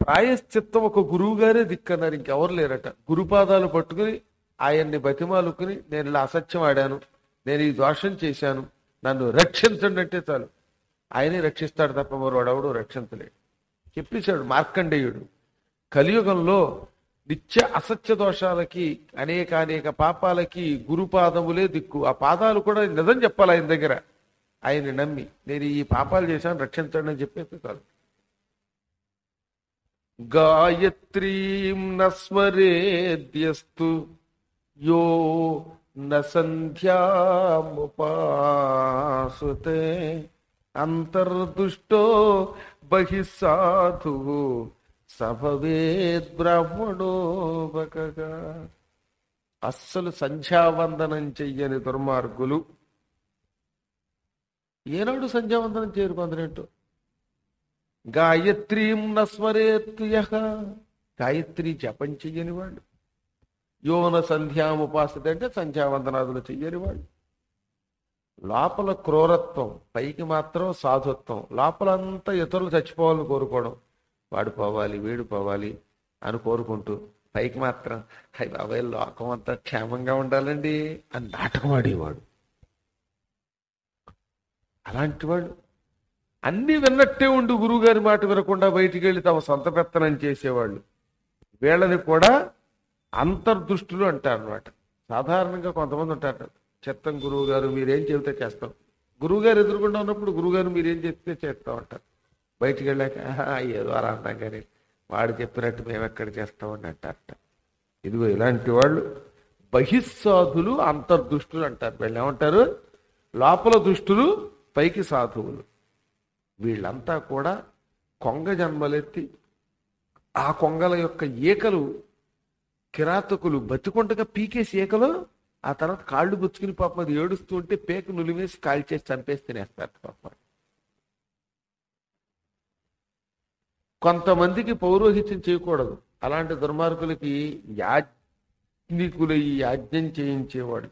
ప్రాయశ్చిత్తం ఒక గురువు గారే దిక్కన్నారు ఇంకెవరు లేరట గురుపాదాలు పట్టుకుని ఆయన్ని బతిమాలుకుని నేను ఇలా అసత్యం ఆడాను నేను ఈ దోషం చేశాను నన్ను రక్షించండి అంటే చాలు ఆయనే రక్షిస్తాడు తప్ప మరోడెవడు రక్షించలేడు చెప్పేశాడు మార్కండేయుడు కలియుగంలో నిత్య అసత్య దోషాలకి అనేక అనేక పాపాలకి గురుపాదములే దిక్కు ఆ పాదాలు కూడా నిజం చెప్పాలి ఆయన దగ్గర ఆయన్ని నమ్మి నేను ఈ పాపాలు చేశాను రక్షించండి అని చెప్పేసి చాలు గాయత్రీం నస్మరేద్యస్తు యో న సంధ్యాముపాసుతే అంతర్దుష్టో బహిస్సాధు సభవేద్ బ్రాహ్మణో బకగా అస్సలు సంధ్యావందనం చెయ్యని దుర్మార్గులు ఏనాడు సంధ్యావందనం చేయరు కొందరేంటో గాయత్రీం నస్మరేత్ యః గాయత్రి జపం చెయ్యని వాళ్ళు యోన సంధ్యాముపాసత అంటే సంధ్యావందనాదులు చెయ్యని వాళ్ళు లోపల క్రూరత్వం పైకి మాత్రం సాధుత్వం లోపలంతా ఇతరులు చచ్చిపోవాలని కోరుకోవడం వాడు పోవాలి వీడు పోవాలి అని కోరుకుంటూ పైకి మాత్రం హై బాబాయ్ లోకం అంతా క్షేమంగా ఉండాలండి అని నాటకం ఆడేవాడు అలాంటి వాళ్ళు అన్ని విన్నట్టే ఉండి గురువుగారి మాట వినకుండా బయటికి వెళ్ళి తమ సొంత పెత్తనం చేసేవాళ్ళు వీళ్ళని కూడా అంతర్దృష్టులు అంటారు అనమాట సాధారణంగా కొంతమంది ఉంటారు చెత్తం గురువు గారు మీరేం చెబితే చేస్తాం గురువు గారు ఎదురుకుండా ఉన్నప్పుడు గురువు గారు మీరేం చెప్తే చేస్తాం అంటారు బయటికి వెళ్ళాక "ఆహా, ఏదో అలా అంటాం కానీ వాడు చెప్పినట్టు మేము ఎక్కడ చేస్తామని అంటారట ఇదిగో ఇలాంటి వాళ్ళు బహిస్సాధులు అంతర్దుష్టులు అంటారు వీళ్ళు ఏమంటారు లోపల దుష్టులు పైకి సాధువులు వీళ్ళంతా కూడా కొంగ జన్మలెత్తి ఆ కొంగల యొక్క ఈకలు కిరాతకులు బతికొండగా పీకేసి ఈకలు ఆ తర్వాత కాళ్ళు బుచ్చుకుని పాపం అది ఏడుస్తూ ఉంటే పేక నులివేసి కాల్చేసి చంపేసి తినేస్తారు పాపం కొంతమందికి పౌరోహిత్యం చేయకూడదు అలాంటి దుర్మార్గులకి యాజ్ఞికులై యాజ్ఞం చేయించేవాడు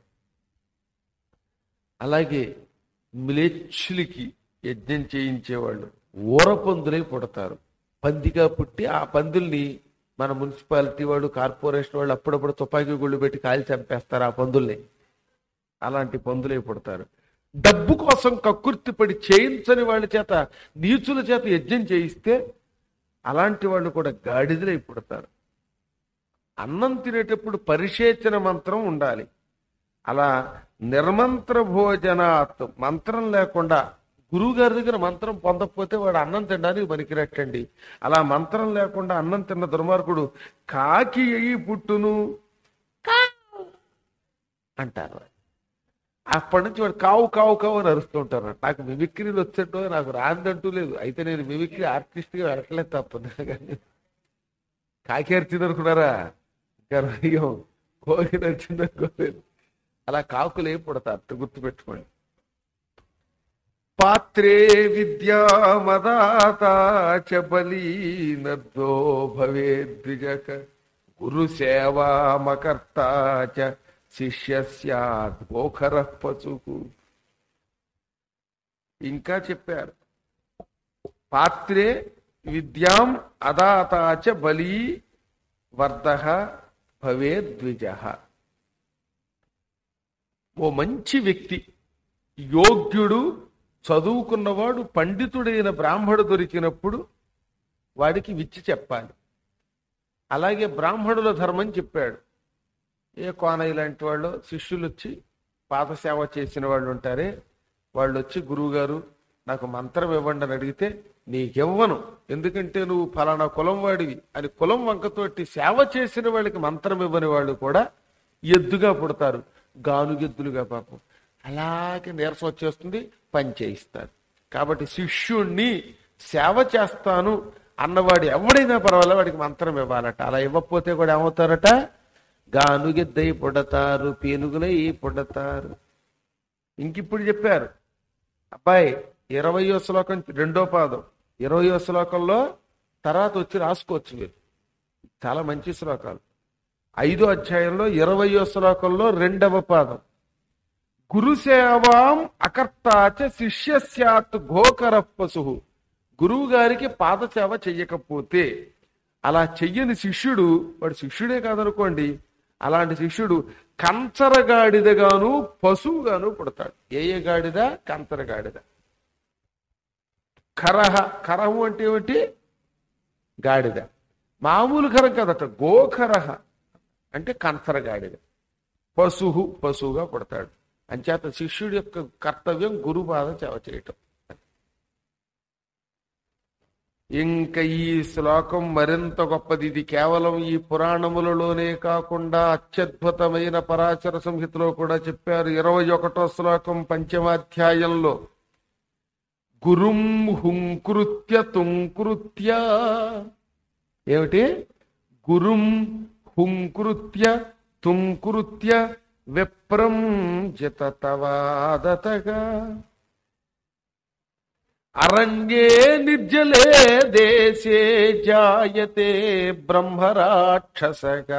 అలాగే మ్లేచ్చులకి యజ్ఞం చేయించేవాళ్ళు ఊరపందులై పుడతారు పందిగా పుట్టి ఆ పందుల్ని మన మున్సిపాలిటీ వాడు కార్పొరేషన్ వాళ్ళు అప్పుడప్పుడు తుపాకీ గుళ్ళు పెట్టి కాల్చి చంపేస్తారు ఆ పందుల్ని అలాంటి పందులై పుడతారు డబ్బు కోసం కక్కుర్తి పడి చేయించని వాళ్ళ చేత నీచుల చేత యజ్ఞం చేయిస్తే అలాంటి వాళ్ళు కూడా గాడిదలై పుడతారు అన్నం తినేటప్పుడు పరిశేచన మంత్రం ఉండాలి అలా నిర్మంత్ర భోజనాత్ మంత్రం లేకుండా గురువు గారి దగ్గర మంత్రం పొందకపోతే వాడు అన్నం తినడానికి పనికిరట్టండి అలా మంత్రం లేకుండా అన్నం తిన్న దుర్మార్గుడు కాకి అయి పుట్టును కావ్ అంటారు అప్పటి నుంచి వాడు కావు కావు కావు అని అరుస్తూ ఉంటారు నాకు మిమిక్రీలు వచ్చేటో నాకు రాందంటూ లేదు అయితే నేను మిమిక్రీ ఆర్టిస్ట్గా వెళ్ళట్లేదు తప్పదు కానీ కాకి అరిచింది అనుకున్నారా ఇంకా రయ్యం కోకి నచ్చింది అనుకోలేదు అలా కాకులు ఏం పుడతారు గుర్తుపెట్టుకోండి పాత్రే విద్యామదాత చ బలీనర్దో భవే ద్విజక గురు సేవామకర్త చ శిష్య స్యాత్ గోఖర పశుకు ఇంకా చెప్పారు పాత్రే విద్యాం అదాత చ బలీ వర్ధ భవే ద్విజ ఓ మంచి వ్యక్తి యోగ్యుడు చదువుకున్నవాడు పండితుడైన బ్రాహ్మడు దొరికినప్పుడు వాడికి విచ్చి చెప్పాలి అలాగే బ్రాహ్మణుల ధర్మం చెప్పాడు ఏ కోన ఇలాంటి వాళ్ళు శిష్యులు వచ్చి పాత సేవ చేసిన వాళ్ళు ఉంటారే వాళ్ళు వచ్చి గురువుగారు నాకు మంత్రం ఇవ్వండి అని అడిగితే నీకివ్వను ఎందుకంటే నువ్వు ఫలానా కులం వాడివి అని కులం వంకతోటి సేవ చేసిన వాళ్ళకి మంత్రం ఇవ్వని వాళ్ళు కూడా ఎద్దుగా పుడతారు గానుగెద్దులుగా పాపం అలాగే నీరసం వచ్చేస్తుంది పని చేయిస్తారు కాబట్టి శిష్యుణ్ణి సేవ చేస్తాను అన్నవాడు ఎవడైనా పర్వాలేదు వాడికి మంత్రం ఇవ్వాలట అలా ఇవ్వకపోతే కూడా ఏమవుతారట గానుగెద్దై పుడతారు పీనుగులై పుడతారు ఇంకిప్పుడు చెప్పారు అబ్బాయి ఇరవయో శ్లోకం రెండో పాదం ఇరవయో శ్లోకంలో తర్వాత వచ్చి రాసుకోవచ్చు మీరు చాలా మంచి శ్లోకాలు ఐదో అధ్యాయంలో ఇరవయో శ్లోకంలో రెండవ పాదం గురుసేవాం అకర్తాచ శిష్య స్యాత్ ఘోకర పశు గురువు గారికి పాదసేవ చెయ్యకపోతే అలా చెయ్యని శిష్యుడు వాడు శిష్యుడే కాదనుకోండి అలాంటి శిష్యుడు కంచరగాడిదగాను పశువుగాను పుడతాడు ఏ ఏ గాడిద కంచరగాడిద కరహ కరహం అంటే ఏమిటి గాడిద మామూలు కరం కదట గోకరహ అంటే కంచరగాడిద పశువు పశువుగా పుడతాడు అంచేత శిష్యుడి యొక్క కర్తవ్యం గురుబాధ సేవ చేయటం ఇంకా ఈ శ్లోకం మరింత గొప్పది ఇది కేవలం ఈ పురాణములలోనే కాకుండా అత్యద్భుతమైన పరాశర సంహితలో కూడా చెప్పారు ఇరవై ఒకటో శ్లోకం పంచమాధ్యాయంలో గురుం హుంకృత్య తుంకృత్య ఏమిటి గురుం హుంకృత్య తుంకృత్య విప్రం జితవాదతగా అరణ్యే నిర్జలే దేశే జాయతే బ్రహ్మరాక్షసగా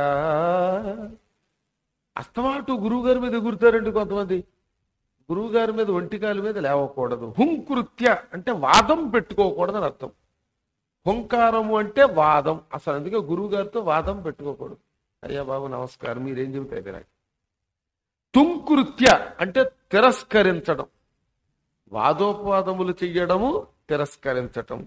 అస్తమాటు గురువు గారి మీద ఎగురుతారండి కొంతమంది గురువు గారి మీద ఒంటికాల మీద లేవకూడదు హుంకృత్య అంటే వాదం పెట్టుకోకూడదని అర్థం హుంకారము అంటే వాదం అసలు అందుకే గురువు గారితో వాదం పెట్టుకోకూడదు అయ్యా బాబు నమస్కారం మీరేం చెబుతారు నాకు తుంకృత్య అంటే తిరస్కరించడం వాదోపవాదములు చెయ్యడము తిరస్కరించటం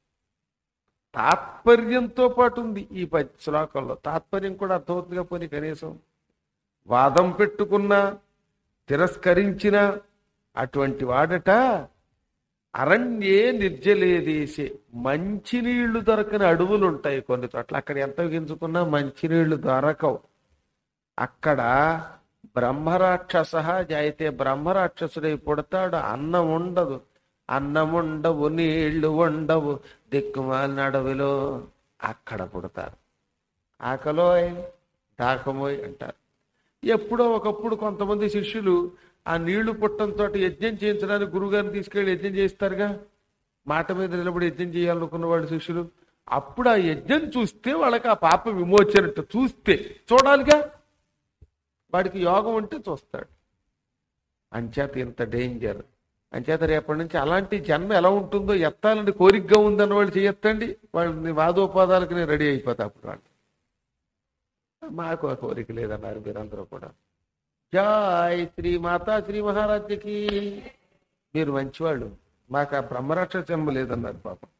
తాత్పర్యంతో పాటు ఉంది ఈ ప- శ్లోకంలో తాత్పర్యం కూడా అర్థమవుతుందిగా పోనీ కనీసం వాదం పెట్టుకున్నా తిరస్కరించిన అటువంటి వాడట అరణ్యే నిర్జలేదేసే మంచినీళ్లు దొరకని అడవులు ఉంటాయి కొన్ని చోట్ల అక్కడ ఎంత గింజుకున్నా మంచినీళ్లు దొరకవు అక్కడ బ్రహ్మరాక్షస జాయితే బ్రహ్మరాక్షసుడై పుడతాడు అన్నం ఉండదు అన్నం ఉండవు నీళ్లు ఉండవు దిక్కుమాలిన అడవిలో అక్కడ పుడతారు ఆకలోయ్ దాకమోయ్ అంటారు ఎప్పుడో ఒకప్పుడు కొంతమంది శిష్యులు ఆ నీళ్లు పుట్టంతో యజ్ఞం చేయించడానికి గురుగారిని తీసుకెళ్లి యజ్ఞం చేస్తారుగా మాట మీద నిలబడి యజ్ఞం చేయాలనుకున్న వాళ్ళు శిష్యులు అప్పుడు ఆ యజ్ఞం చూస్తే వాళ్ళకి ఆ పాప విమోచనట్టు చూస్తే చూడాలిగా వాడికి యోగం ఉంటే చూస్తాడు అంచేత ఇంత డేంజర్ అంచేత రేపటి నుంచి అలాంటి జన్మ ఎలా ఉంటుందో ఎత్తాలని కోరికగా ఉందన్న వాళ్ళు చేయొత్తండి వాళ్ళని వాదోపాదాలకు నేను రెడీ అయిపోతా అప్పుడు వాళ్ళు మాకు ఆ కోరిక లేదన్నారు మీరందరూ కూడా జాయ్ శ్రీ మాతా శ్రీ మహారాజ్యకి మీరు మంచివాళ్ళు మాకు ఆ బ్రహ్మరాక్ష జన్మ లేదన్నారు పాపం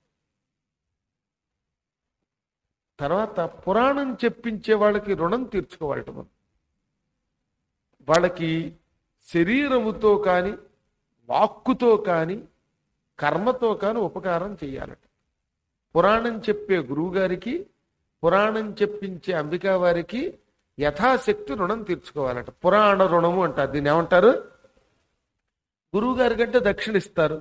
తర్వాత పురాణం చెప్పించే వాళ్ళకి రుణం తీర్చుకోవాలట మనం వాళ్ళకి శరీరముతో కానీ వాక్కుతో కానీ కర్మతో కానీ ఉపకారం చేయాలట పురాణం చెప్పే గురువు గారికి పురాణం చెప్పించే అంబికా వారికి యథాశక్తి రుణం తీర్చుకోవాలట పురాణ రుణము అంటారు దీన్ని ఏమంటారు గురువు గారి కంటే దక్షిణ ఇస్తారు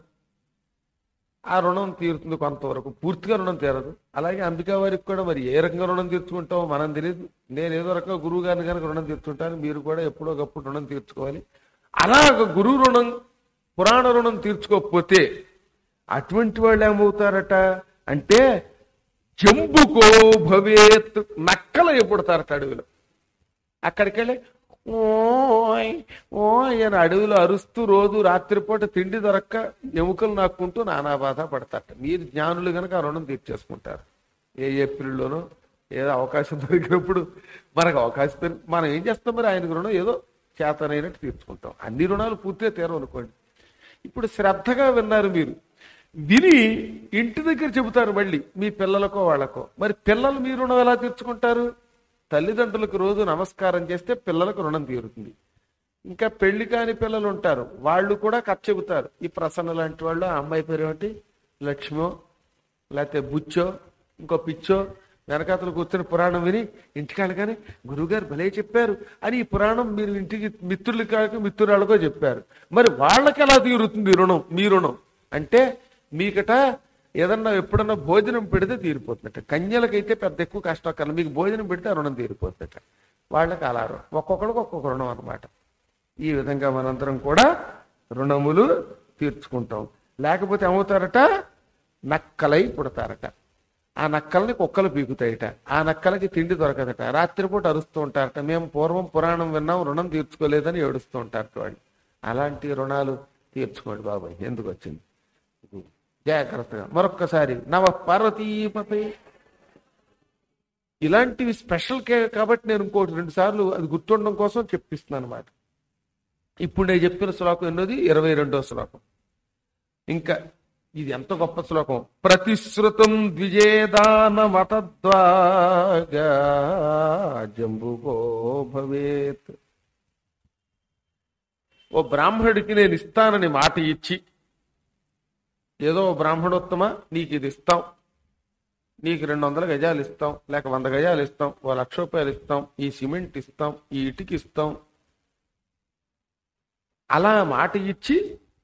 ఆ రుణం తీరుతుంది కొంతవరకు పూర్తిగా రుణం తీరదు అలాగే అంబికా వారికి కూడా మరి ఏ రకంగా రుణం తీర్చుకుంటామో మనం తెలియదు నేను ఏదో రకంగా గురువు గారిని కనుక రుణం తీర్చుకుంటాను మీరు కూడా ఎప్పుడో ఒకప్పుడు రుణం తీర్చుకోవాలి అలా ఒక గురువు రుణం పురాణ రుణం తీర్చుకోకపోతే అటువంటి వాళ్ళు ఏమవుతారట అంటే జంబుకో భవేత్ నక్కల ఎప్పుడతారట అడవిలో అక్కడికి వెళ్ళి ఓయ్ ఓయ్ అని అడవిలో అరుస్తూ రోజు రాత్రిపూట తిండి దొరక్క ఎముకలు నాక్కుంటూ నానా బాధ పడతారట మీరు జ్ఞానులు కనుక ఆ రుణం తీర్చేసుకుంటారు ఏ ఏప్రిల్లోనో ఏదో అవకాశం దొరికినప్పుడు మనకు అవకాశం దొరికి మనం ఏం చేస్తాం మరి ఆయనకు రుణం ఏదో చేతనైనట్టు తీర్చుకుంటాం అన్ని రుణాలు పూర్తిగా తీరవు అనుకోండి ఇప్పుడు శ్రద్ధగా విన్నారు మీరు విని ఇంటి దగ్గర చెబుతారు మళ్ళీ మీ పిల్లలకో వాళ్ళకో మరి పిల్లలు మీ రుణం ఎలా తీర్చుకుంటారు తల్లిదండ్రులకు రోజు నమస్కారం చేస్తే పిల్లలకు రుణం తీరుతుంది ఇంకా పెళ్లి కాని పిల్లలు ఉంటారు వాళ్ళు కూడా కథ చెబుతారు ఈ ప్రసన్న లాంటి వాళ్ళు ఆ అమ్మాయి పేరు ఏమిటి లక్ష్మో లేకపోతే బుచ్చో ఇంకో పిచ్చో వెనకాతలు కూర్చొని పురాణం విని ఇంటికాడ కానీ గురువుగారు భలే చెప్పారు అని ఈ పురాణం మీరు ఇంటికి మిత్రులు కాక మిత్రురాలకో చెప్పారు మరి వాళ్ళకి ఎలా తీరుతుంది ఈ రుణం మీ రుణం అంటే మీకట ఏదన్నా ఎప్పుడన్నా భోజనం పెడితే తీరిపోతుందట కన్యలకైతే పెద్ద ఎక్కువ కష్టం కల మీకు భోజనం పెడితే ఆ రుణం తీరిపోతుందట వాళ్ళకి అలా రుణం ఒక్కొక్కడికి ఒక్కొక్క రుణం అనమాట ఈ విధంగా మనందరం కూడా రుణములు తీర్చుకుంటాం లేకపోతే ఏమవుతారట నక్కలై పుడతారట ఆ నక్కల్ని కుక్కలు పీకుతాయట ఆ నక్కలకి తిండి దొరకదట రాత్రిపూట అరుస్తూ ఉంటారట మేము పూర్వం పురాణం విన్నాం రుణం తీర్చుకోలేదని ఏడుస్తూ ఉంటారట వాళ్ళు అలాంటి రుణాలు తీర్చుకోండి బాబాయ్ ఎందుకు వచ్చింది జాగ్రత్తగా మరొక్కసారి నవ పార్వతీపతే ఇలాంటివి స్పెషల్ కే కాబట్టి నేను ఇంకోటి రెండు సార్లు అది గుర్తుండడం కోసం చెప్పిస్తున్నాను అనమాట ఇప్పుడు నేను చెప్పిన శ్లోకం ఎన్నోది ఇరవై రెండో శ్లోకం ఇంకా ఇది ఎంత గొప్ప శ్లోకం ప్రతిశ్రుతం ద్విజేదాన మతద్వాగా జంబుకో భవేత్ ఓ బ్రాహ్మణుడికి నేను ఇస్తానని మాట ఇచ్చి ఏదో ఓ బ్రాహ్మణోత్తమ నీకు ఇది ఇస్తాం నీకు రెండు వందల గజాలు ఇస్తాం లేక వంద గజాలు ఇస్తాం ఓ లక్ష రూపాయలు ఇస్తాం ఈ సిమెంట్ ఇస్తాం ఈ ఇటుకి ఇస్తాం అలా మాట ఇచ్చి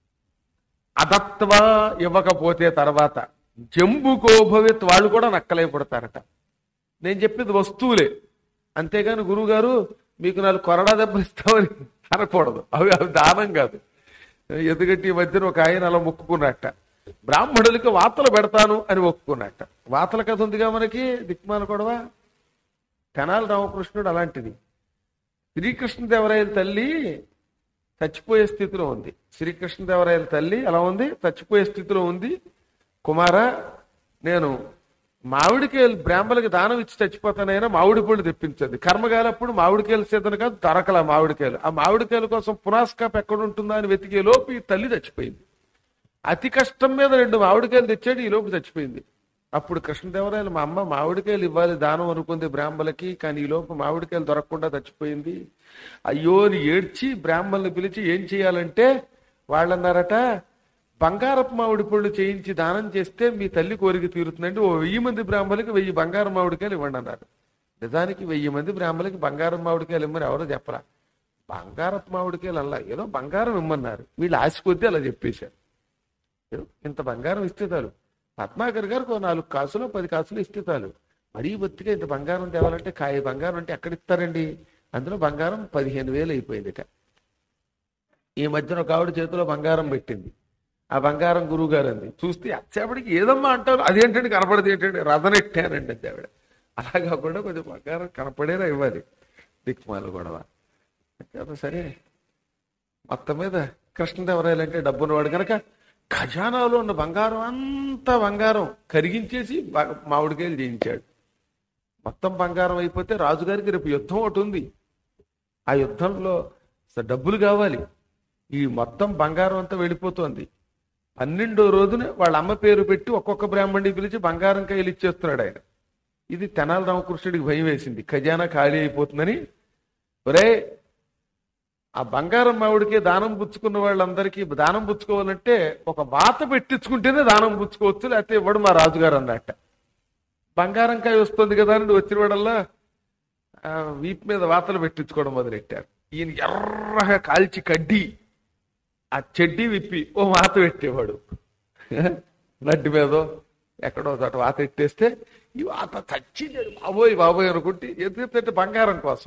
అదత్వా ఇవ్వకపోతే తర్వాత జంబుకో భవిత్ వాళ్ళు కూడా నక్కలైపడతారట నేను చెప్పేది వస్తువులే అంతేగాని గురువు గారు మీకు నాలుగు కొరడా దెబ్బలు ఇస్తామని అనకూడదు అవి అవి దానం కాదు ఎందుకంటే ఈ మధ్యన ఒక ఆయన అలా మొక్కుకున్నట్ట బ్రాహ్మణులకి వార్తలు పెడతాను అని ఒప్పుకున్నట్ట వార్తల కథ ఉందిగా మనకి దిక్మాల కొడవా తెనాలి రామకృష్ణుడు అలాంటిది శ్రీకృష్ణదేవరాయల తల్లి చచ్చిపోయే స్థితిలో ఉంది శ్రీకృష్ణదేవరాయల తల్లి ఎలా ఉంది చచ్చిపోయే స్థితిలో ఉంది కుమార నేను మామిడికాయలు బ్రాహ్మణులకి దానం ఇచ్చి చచ్చిపోతానైనా మామిడి పళ్ళు తెప్పించండి కర్మగాలప్పుడు మామిడికాయలు సీతను కాదు దొరకల మామిడికాయలు ఆ మామిడికాయల కోసం పునాస్కాప్ ఎక్కడ ఉంటుందా అని వెతికే లోపు ఈ తల్లి చచ్చిపోయింది అతి కష్టం మీద రెండు మామిడికాయలు తెచ్చాడు ఈ లోపు చచ్చిపోయింది అప్పుడు కృష్ణదేవరాయలు మా అమ్మ మామిడికాయలు ఇవ్వాలి దానం అనుకుంది బ్రాహ్మణులకి కానీ ఈ లోపు మామిడికాయలు దొరకకుండా చచ్చిపోయింది అయ్యో అని ఏడ్చి బ్రాహ్మణులు పిలిచి ఏం చేయాలంటే వాళ్ళన్నారట బంగారపు మామిడి పళ్ళు చేయించి దానం చేస్తే మీ తల్లి కోరిక తీరుతుందంటే ఓ వెయ్యి మంది బ్రాహ్మణులకి వెయ్యి బంగారం మామిడికాయలు ఇవ్వండి అన్నారు నిజానికి వెయ్యి మంది బ్రాహ్మణులకి బంగారం మామిడికాయలు ఇమ్మని ఎవరో చెప్పరా బంగారపు మామిడికాయలు అలా ఏదో బంగారం ఇమ్మన్నారు వీళ్ళు ఆశ కొద్దీ అలా చెప్పేశారు ఏదో ఇంత బంగారం ఇస్తే చాలు పద్మాకర్ గారికి ఓ నాలుగు కాసులు పది కాసులు ఇస్తే చాలు మరీ బొత్తిగా ఇంత బంగారం తేవాలంటే కాయ బంగారం అంటే ఎక్కడ ఇస్తారండి అందులో బంగారం పదిహేను వేలు అయిపోయిందిట ఈ మధ్యన ఒక ఆవిడ చేతిలో బంగారం పెట్టింది ఆ బంగారం గురువు గారు అంది చూస్తే అచ్చేపటికి ఏదమ్మా అంటారు అదేంటండి కనపడదు ఏంటండి రథనెట్టానండి అంతే ఆవిడ అలా కాకుండా కొంచెం బంగారం కనపడేలా ఇవ్వాలి దిక్మాల గొడవ కదా సరే మొత్తం మీద కృష్ణదేవరాయలు అంటే డబ్బున్నవాడు కనుక ఖజానాలో ఉన్న బంగారం అంతా బంగారం కరిగించేసి బ- మామిడికాయలు చేయించాడు మొత్తం బంగారం అయిపోతే రాజుగారికి రేపు యుద్ధం ఒకటి ఉంది ఆ యుద్ధంలో స- డబ్బులు కావాలి ఈ మొత్తం బంగారం అంతా వెళ్ళిపోతోంది పన్నెండో రోజున వాళ్ళ అమ్మ పేరు పెట్టి ఒక్కొక్క బ్రాహ్మణుడికి పిలిచి బంగారం కాయలు ఇచ్చేస్తున్నాడు ఆయన ఇది తెనాలి రామకృష్ణుడికి భయం వేసింది ఖజానా ఖాళీ అయిపోతుందని ఒరే ఆ బంగారం మామిడికి దానం పుచ్చుకున్న వాళ్ళందరికీ దానం పుచ్చుకోవాలంటే ఒక వాత పెట్టించుకుంటేనే దానం పుచ్చుకోవచ్చు లేకపోతే ఇవ్వడు మా రాజుగారు అన్నట్ట బంగారం కాయ వస్తుంది కదా అని వచ్చిన వాడల్లా ఆ, వీపు మీద వాతలు పెట్టించుకోవడం మొదలెట్టారు ఈయన ఎర్రగా కాల్చి కడ్డి ఆ చెడ్డీ విప్పి ఓ వాత పెట్టేవాడు నడ్డి మీదో ఎక్కడో చోట వాత ఎట్టేస్తే ఈ వాత చచ్చింది బాబోయ్ బాబోయ్ అనుకుంటే ఎందుకంటే బంగారం కోసం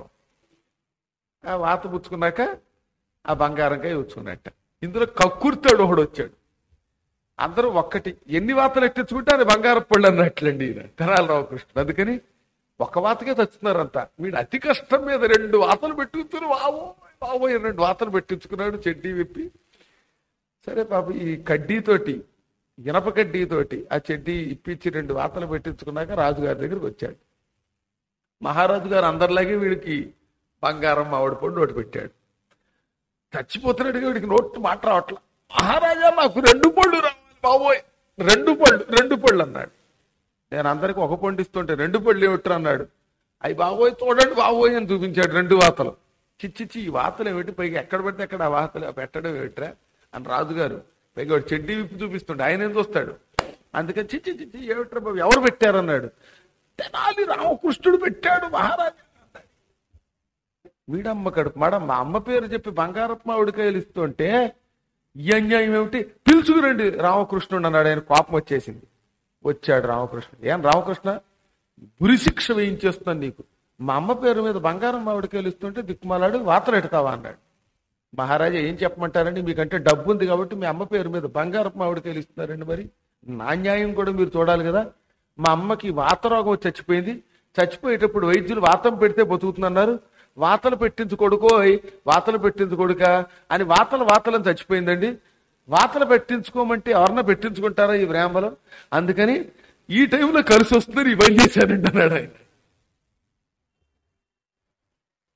ఆ వాత పుచ్చుకున్నాక ఆ బంగారంకాయ పుచ్చుకున్నట్ట ఇందులో కక్కుర్తాడు ఒకడు వచ్చాడు అందరూ ఒక్కటి ఎన్ని వాతలు ఎట్టించుకుంటే అది బంగారం పళ్ళు అన్నట్లండి ఈయన తెనాలి రామకృష్ణ అందుకని ఒక వాతకే తెచ్చుతున్నారంతా వీడు అతి కష్టం మీద రెండు వాతలు పెట్టుకున్నారు వావో వావో అని రెండు వాతలు పెట్టించుకున్నాడు చెడ్డీ విప్పి సరే పాప ఈ కడ్డీతోటి ఇనప కడ్డీతోటి ఆ చెడ్డీ ఇప్పించి రెండు వాతలు పెట్టించుకున్నాక రాజుగారి దగ్గరికి వచ్చాడు మహారాజు గారు అందరిలాగే వీడికి బంగారం మామిడి పండు ఒకటి పెట్టాడు చచ్చిపోతున్నాడుగా వీడికి నోట్ మాట రావట్లా మహారాజా నాకు రెండు పళ్ళు రావాలి బాబోయ్ రెండు పళ్ళు రెండు పళ్ళు అన్నాడు నేను అందరికి ఒక పండు ఇస్తుంటే రెండు పళ్ళు ఏమిట్రా అన్నాడు అవి బాబోయ్ చూడండి బాబోయ్ అని చూపించాడు రెండు వాతలు చిచ్చిచ్చి ఈ వాతలు ఏమిటి పైగా ఎక్కడ పడితే అక్కడ ఆ వాతలు పెట్టడం ఏమిట్రా అని రాజుగారు పైగా వాడు చెడ్డీ విప్పి చూపిస్తుండే ఆయన ఏం చూస్తాడు అందుకని చిచ్చి చిచ్చి ఏమిట్రా బాబు ఎవరు పెట్టారన్నాడు తెనాలి రామకృష్ణుడు పెట్టాడు మహారాజా అన్నాడు. వీడమ్మ కడుపు మేడం మా అమ్మ పేరు చెప్పి బంగారపు మామిడికాయలు ఇస్తుంటే ఈ అన్యాయం ఏమిటి పిలుచుకురండి రామకృష్ణుడు అన్నాడు ఆయన కోపం వచ్చేసింది వచ్చాడు రామకృష్ణుడు ఏం రామకృష్ణ గురి శిక్ష వేయించేస్తున్నాను నీకు మా అమ్మ పేరు మీద బంగారం మామిడికాయలు ఇస్తుంటే దిక్కుమాలాడు వాతలు ఎడతావా అన్నాడు మహారాజా ఏం చెప్పమంటారండి మీకంటే డబ్బు ఉంది కాబట్టి మీ అమ్మ పేరు మీద బంగారపు మామిడికాయలు ఇస్తున్నారండి మరి నా న్యాయం కూడా మీరు చూడాలి కదా మా అమ్మకి వాత రోగం వచ్చి చచ్చిపోయింది చచ్చిపోయేటప్పుడు వైద్యులు వాతం పెడితే బతుకుతున్నారు వాతలు పెట్టించు కొడుకోయ్ వాతలు పెట్టించు కొడుక అని వాతలు వాతలను చచ్చిపోయిందండి వాతలు పెట్టించుకోమంటే ఎవరన్నా పెట్టించుకుంటారా ఈ బ్రాహ్మణం అందుకని ఈ టైంలో కలిసి వస్తుందని ఇవన్నీ చేశానండి అన్నాడు ఆయన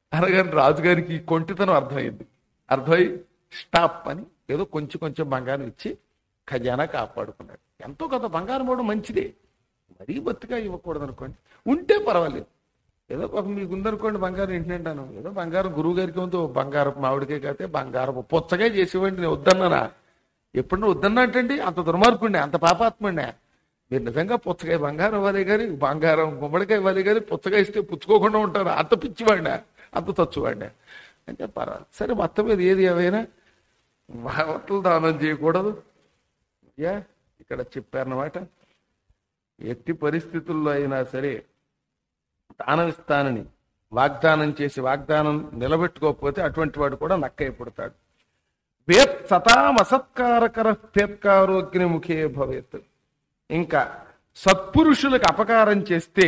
అనగానే రాజుగారికి ఈ కొంటితనం అర్థమైంది అర్థమై స్టాప్ అని ఏదో కొంచెం కొంచెం బంగారం ఇచ్చి ఖజానా కాపాడుకున్నాడు ఎంతో కొంత బంగారం ఇవ్వడం మంచిదే మరీ బొత్తిగా ఇవ్వకూడదు అనుకోండి ఉంటే పర్వాలేదు ఏదో ఒక మీకు ఉందనుకోండి బంగారం ఏంటంటాను ఏదో బంగారం గురువు గారికి ఉందో బంగారం మామిడికే కాతే బంగారం పుచ్చగా చేసేవాడి నేను వద్దన్నానా ఎప్పుడన్నా వద్దన్నా అంటే అంత దుర్మార్గుండే అంత పాపాత్మండే మీరు నిజంగా పుచ్చకాయ బంగారం ఇవ్వాలి కానీ బంగారం గుమ్మడికాయ ఇవ్వాలి కానీ పుచ్చకాయ ఇస్తే పుచ్చుకోకుండా ఉంటారు అంత పిచ్చివాడినా అంత తచ్చువాడినా అంటే పర్వాలేదు సరే మొత్తం మీద ఏది ఏమైనా బట్టలు దానం చేయకూడదు యా ఇక్కడ చెప్పారన్నమాట ఎట్టి పరిస్థితుల్లో అయినా సరే దానం ఇస్తానని వాగ్దానం చేసి వాగ్దానం నిలబెట్టుకోకపోతే అటువంటి వాడు కూడా నక్కై పుడతాడు వేత్ సతామసత్కారకర పేత్కారోగ్ని ముఖే భవేత్ ఇంకా సత్పురుషులకు అపకారం చేస్తే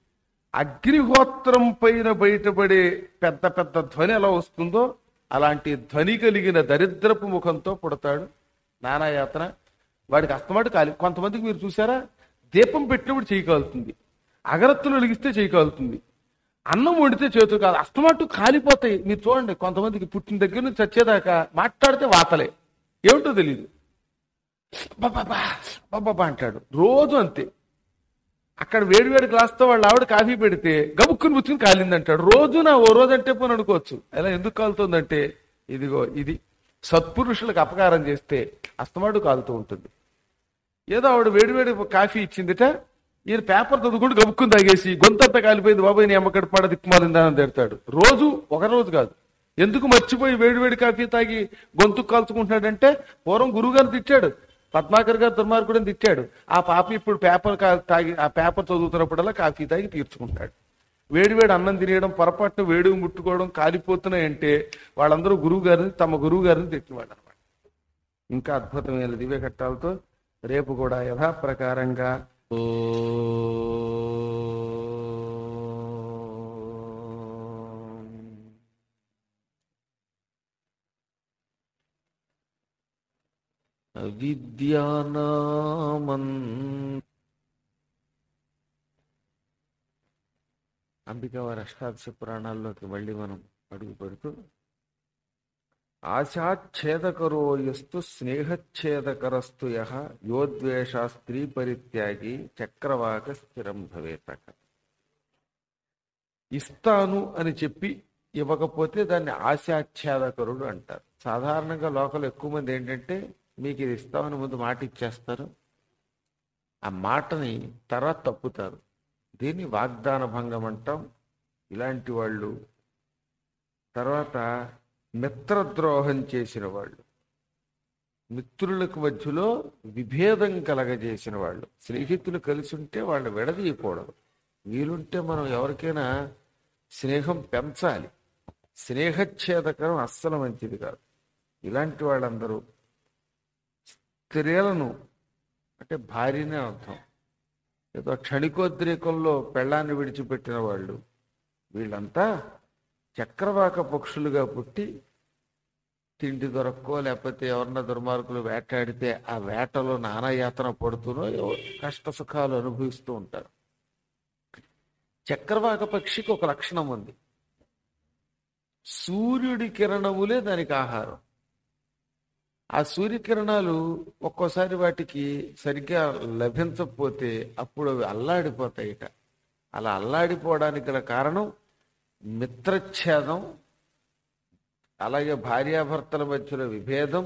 అగ్నిహోత్రం పైన బయటపడే పెద్ద పెద్ద ధ్వని ఎలా వస్తుందో అలాంటి ధ్వని కలిగిన దరిద్రపు ముఖంతో పుడతాడు నానాయాతన వాడికి అస్తమాట కాలి కొంతమందికి మీరు చూసారా దీపం పెట్టినప్పుడు చేయి కాలుతుంది అగరత్తులు వెలిగిస్తే చేయి కాలుతుంది అన్నం వండితే చేతులు కాదు అస్తమాటు కాలిపోతాయి మీరు చూడండి కొంతమందికి పుట్టిన దగ్గర నుంచి చచ్చేదాకా మాట్లాడితే వాతలే ఏమిటో తెలియదు బాబా బాబా అంటాడు రోజు అంతే అక్కడ వేడివేడి గ్లాస్తో వాళ్ళ ఆవిడ కాఫీ పెడితే గబుక్కుని పుచ్చుకుని కాలింది అంటాడు రోజు నా ఓ రోజు అంటే పోని అనుకోవచ్చు ఎలా ఎందుకు కాలుతుందంటే ఇదిగో ఇది సత్పురుషులకు అపకారం చేస్తే అస్తమాటు కాలుతూ ఉంటుంది ఏదో ఆవిడ వేడివేడి కాఫీ ఇచ్చిందిట ఈయన పేపర్ చదువుకుంటూ గబుక్కుని తాగేసి గొంతంతా కాలిపోయింది బాబాయ్ నీ అమ్మకడి పాడ దిక్కుమాలిందని తిడతాడు రోజు ఒక రోజు కాదు ఎందుకు మర్చిపోయి వేడివేడి కాఫీ తాగి గొంతు కాల్చుకుంటున్నాడంటే పూర్వం గురుగారు తిట్టాడు పద్మాకర్ గారు దుర్మార్గుడని తిట్టాడు ఆ పాప ఇప్పుడు పేపర్ కా- తాగి ఆ పేపర్ చదువుతున్నప్పుడల్లా కాఫీ తాగి తీర్చుకుంటాడు వేడి వేడి అన్నం తినేయడం పొరపాటున వేడిగా ముట్టుకోవడం కాలిపోతున్నాయంటే వాళ్ళందరూ గురువు గారిని తమ గురువు గారిని తిట్టేవాడు అనమాట ఇంకా అద్భుతమైన దివ్య ఘట్టాలతో రేపు కూడా యథాప్రకారంగా విద్యానామన్ అంబికావారి అష్టాదశ పురాణాల్లోకి మళ్ళీ మనం అడుగు పెడుతూ ఆశాచ్ఛేదకరో యస్తు స్నేహచ్ఛేదకరస్తు యహ యోద్వేష స్త్రీ పరిత్యాగి చక్రవాక స్థిరం భవేతక ఇస్తాను అని చెప్పి ఇవ్వకపోతే దాన్ని ఆశాచ్ఛేదకరుడు అంటారు సాధారణంగా లోకల్ ఎక్కువ మంది ఏంటంటే మీకు ఇది ఇస్తామని ముందు మాట ఇచ్చేస్తారు ఆ మాటని తర్వాత తప్పుతారు దీన్ని వాగ్దాన భంగం అంటాం ఇలాంటి వాళ్ళు తర్వాత మిత్రద్రోహం చేసిన వాళ్ళు మిత్రులకు మధ్యలో విభేదం కలగజేసిన వాళ్ళు స్నేహితులు కలిసి ఉంటే వాళ్ళు విడదీయకూడదు వీలుంటే మనం ఎవరికైనా స్నేహం పెంచాలి స్నేహచ్ఛేదకరం అస్సలు మంచిది కాదు ఇలాంటి వాళ్ళందరూ స్త్రీలను అంటే భార్యనే అర్థం ఏదో క్షణికోద్రేకంలో పెళ్ళాన్ని విడిచిపెట్టిన వాళ్ళు వీళ్ళంతా చక్రవాక పక్షులుగా పుట్టి తిండి దొరక్కో లేకపోతే ఎవరన్నా దుర్మార్గులు వేటాడితే ఆ వేటలో నానాయాతన పడుతూనో ఏవో కష్ట సుఖాలు అనుభవిస్తూ ఉంటారు చక్రవాక పక్షికి ఒక లక్షణం ఉంది సూర్యుడి కిరణములే దానికి ఆహారం ఆ సూర్యకిరణాలు ఒక్కోసారి వాటికి సరిగ్గా లభించకపోతే అప్పుడు అవి అల్లాడిపోతాయిట అలా అల్లాడిపోవడానికి గల కారణం మిత్రఛేదం అలాగే భార్యాభర్తల మధ్యలో విభేదం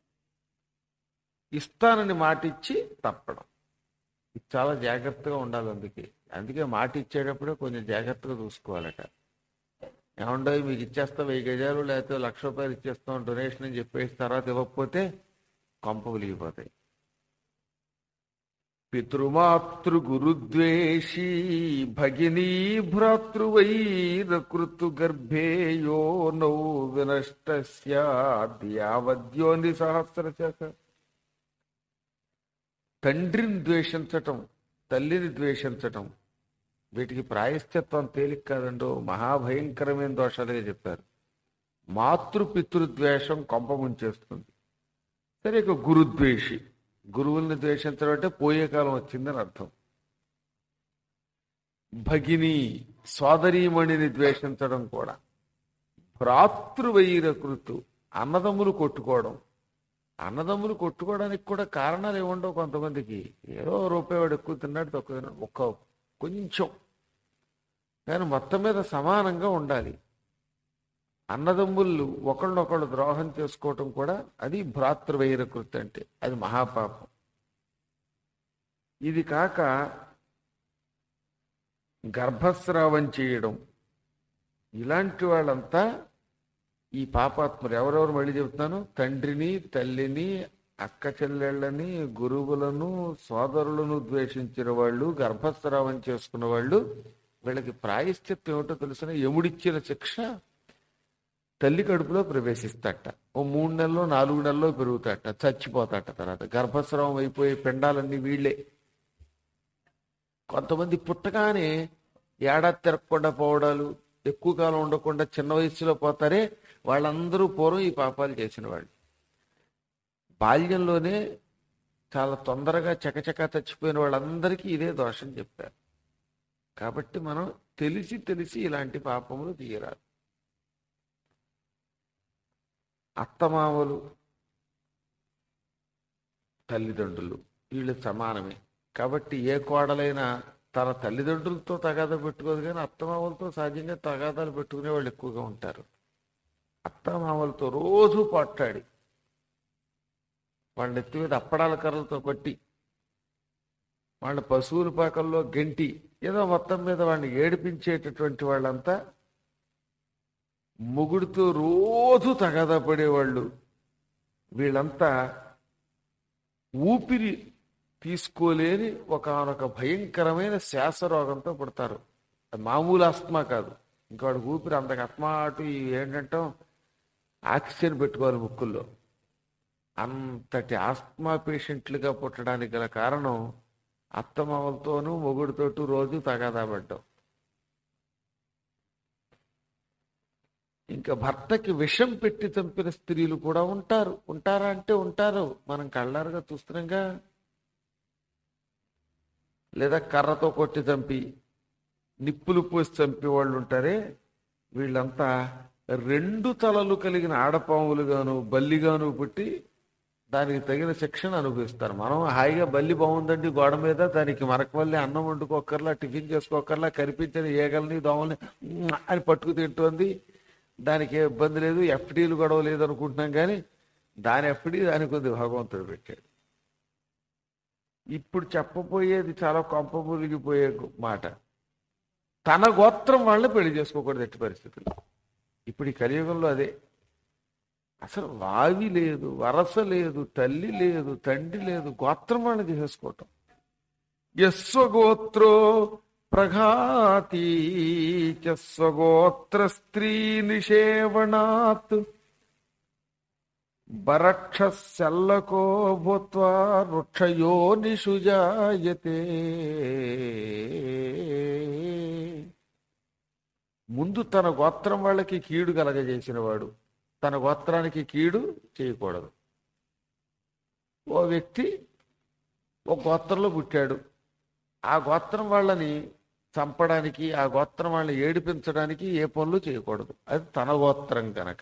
ఇస్తానని మాటిచ్చి తప్పడం ఇది చాలా జాగ్రత్తగా ఉండాలి అందుకే అందుకే మాట ఇచ్చేటప్పుడే కొంచెం జాగ్రత్తగా చూసుకోవాలట ఏమండో మీకు ఇచ్చేస్తాం వెయ్యి గజాలు లేకపోతే లక్ష రూపాయలు ఇచ్చేస్తాం డొనేషన్ అని చెప్పేసి తర్వాత ఇవ్వకపోతే కొంప వెలిగిపోతాయి పితృమాతృ గురుద్వేషీ భగినీ భ్రాతృవైరకృతు గర్భే యో నౌ వినష్ట యావద్యోని సహస్రశక తండ్రిని ద్వేషించటం తల్లిని ద్వేషించటం వీటికి ప్రాయశ్చిత్వం తేలిక కాదండో మహాభయంకరమైన దోషాలుగా చెప్పారు మాతృపితృద్వేషం కొంప ముంచేస్తుంది సరే ఇక గురుద్వేషి గురువుల్ని ద్వేషించడం అంటే పోయే కాలం వచ్చిందని అర్థం భగిని సోదరీమణిని ద్వేషించడం కూడా భ్రాతృవైరకృతు అన్నదమ్ములు కొట్టుకోవడం అన్నదమ్ములు కొట్టుకోవడానికి కూడా కారణాలు ఏముండవు కొంతమందికి ఏదో రూపాయి వాడు ఎక్కువ తిన్నాడు తక్కువ తిన్నాడు ఒక్క కొంచెం కానీ మొత్తం మీద సమానంగా ఉండాలి అన్నదమ్ముళ్ళు ఒకళ్ళనొకళ్ళు ద్రోహం చేసుకోవటం కూడా అది భ్రాతృవైరకృతి అంటే అది మహాపాపం ఇది కాక గర్భస్రావం చేయడం ఇలాంటి వాళ్ళంతా ఈ పాపాత్ములు ఎవరెవరు మళ్ళీ చెబుతున్నాను తండ్రిని తల్లిని అక్క చెల్లెళ్ళని గురువులను సోదరులను ద్వేషించిన వాళ్ళు గర్భస్రావం చేసుకున్న వాళ్ళు వీళ్ళకి ప్రాయశ్చిత్తం ఏమిటో తెలిసిన యముడిచ్చిన శిక్ష తల్లి కడుపులో ప్రవేశిస్తాట ఓ మూడు నెలలో నాలుగు నెలల్లో పెరుగుతాట చచ్చిపోతాట తర్వాత గర్భస్రావం అయిపోయే పిండాలన్నీ వీళ్ళే కొంతమంది పుట్టగానే ఏడాది తిరగకుండా పోవడాలు ఎక్కువ కాలం ఉండకుండా చిన్న వయసులో పోతారే వాళ్ళందరూ పూర్వం ఈ పాపాలు చేసిన వాళ్ళు బాల్యంలోనే చాలా తొందరగా చకచకా చచ్చిపోయిన వాళ్ళందరికీ ఇదే దోషం చెప్పారు కాబట్టి మనం తెలిసి తెలిసి ఇలాంటి పాపములు తీయరాదు అత్తమామలు తల్లిదండ్రులు వీళ్ళు సమానమే కాబట్టి ఏ కోడలైనా తన తల్లిదండ్రులతో తగాదా పెట్టుకోదు కానీ అత్తమామలతో సహజంగా తగాదాలు పెట్టుకునే వాళ్ళు ఎక్కువగా ఉంటారు అత్తమామలతో రోజు పట్టాడి వాళ్ళ ఎత్తి మీద అప్పడాల కర్రలతో కొట్టి వాళ్ళ పశువుల పాకల్లో గెంటి ఏదో మొత్తం మీద వాడిని ఏడిపించేటటువంటి వాళ్ళంతా మొగుడితో రోజు తగాదా పడేవాళ్ళు వీళ్ళంతా ఊపిరి తీసుకోలేని ఒకనొక భయంకరమైన శ్వాస రోగంతో పుడతారు అది మామూలు ఆస్మా కాదు ఇంకోటి ఊపిరి అంతకు ఆత్మా అటు ఇవి ఏంటంటాం ఆక్సిజన్ పెట్టుకోవాలి ముక్కుల్లో అంతటి ఆస్మా పేషెంట్లుగా పుట్టడానికి గల కారణం అత్తమామలతోనూ మొగుడితోటూ రోజు తగాదా పడ్డాం ఇంకా భర్తకి విషం పెట్టి చంపిన స్త్రీలు కూడా ఉంటారు ఉంటారా అంటే ఉంటారు మనం కళ్ళారుగా చూస్తున్నాంగా లేదా కర్రతో కొట్టి చంపి నిప్పులు పోసి చంపే వాళ్ళు ఉంటారే వీళ్ళంతా రెండు తలలు కలిగిన ఆడపాములుగాను బల్లిగాను పుట్టి దానికి తగిన శిక్షణ అనుభవిస్తారు మనం హాయిగా బల్లి బాగుందండి గోడ మీద దానికి మనకు మళ్ళీ అన్నం వండుకోకర్లా టిఫిన్ చేసుకోకర్లా కనిపించిన ఏగల్ని దోమల్ని మ్మ్ అని పట్టుకు తింటోంది దానికి ఏ ఇబ్బంది లేదు ఎఫ్డీలు గొడవ లేదు అనుకుంటున్నాం కానీ దాని ఎఫ్డీ దానికి ఉంది భగవంతుడు పెట్టాడు ఇప్పుడు చెప్పబోయేది చాలా కొంప ములిగిపోయే మాట తన గోత్రం వాళ్ళని పెళ్లి చేసుకోకూడదు ఎట్టి పరిస్థితుల్లో ఇప్పుడు ఈ కలియుగంలో అదే అసలు వావి లేదు వరస లేదు తల్లి లేదు తండ్రి లేదు గోత్రం వాళ్ళని చేసుకోవటం యస్వగోత్రో ప్రఘాతి చ స్వగోత్ర స్త్రీ నిషేవణాత్ బరక్షల్లకో భూత్వా వృక్షయో నిషుజాయతే ముందు తన గోత్రం వాళ్ళకి కీడు కలగజేసిన వాడు తన గోత్రానికి కీడు చేయకూడదు ఓ వ్యక్తి ఒక గోత్రంలో పుట్టాడు ఆ గోత్రం వాళ్ళని చంపడానికి ఆ గోత్రం వాళ్ళని ఏడిపించడానికి ఏ పనులు చేయకూడదు అది తన గోత్రం కనుక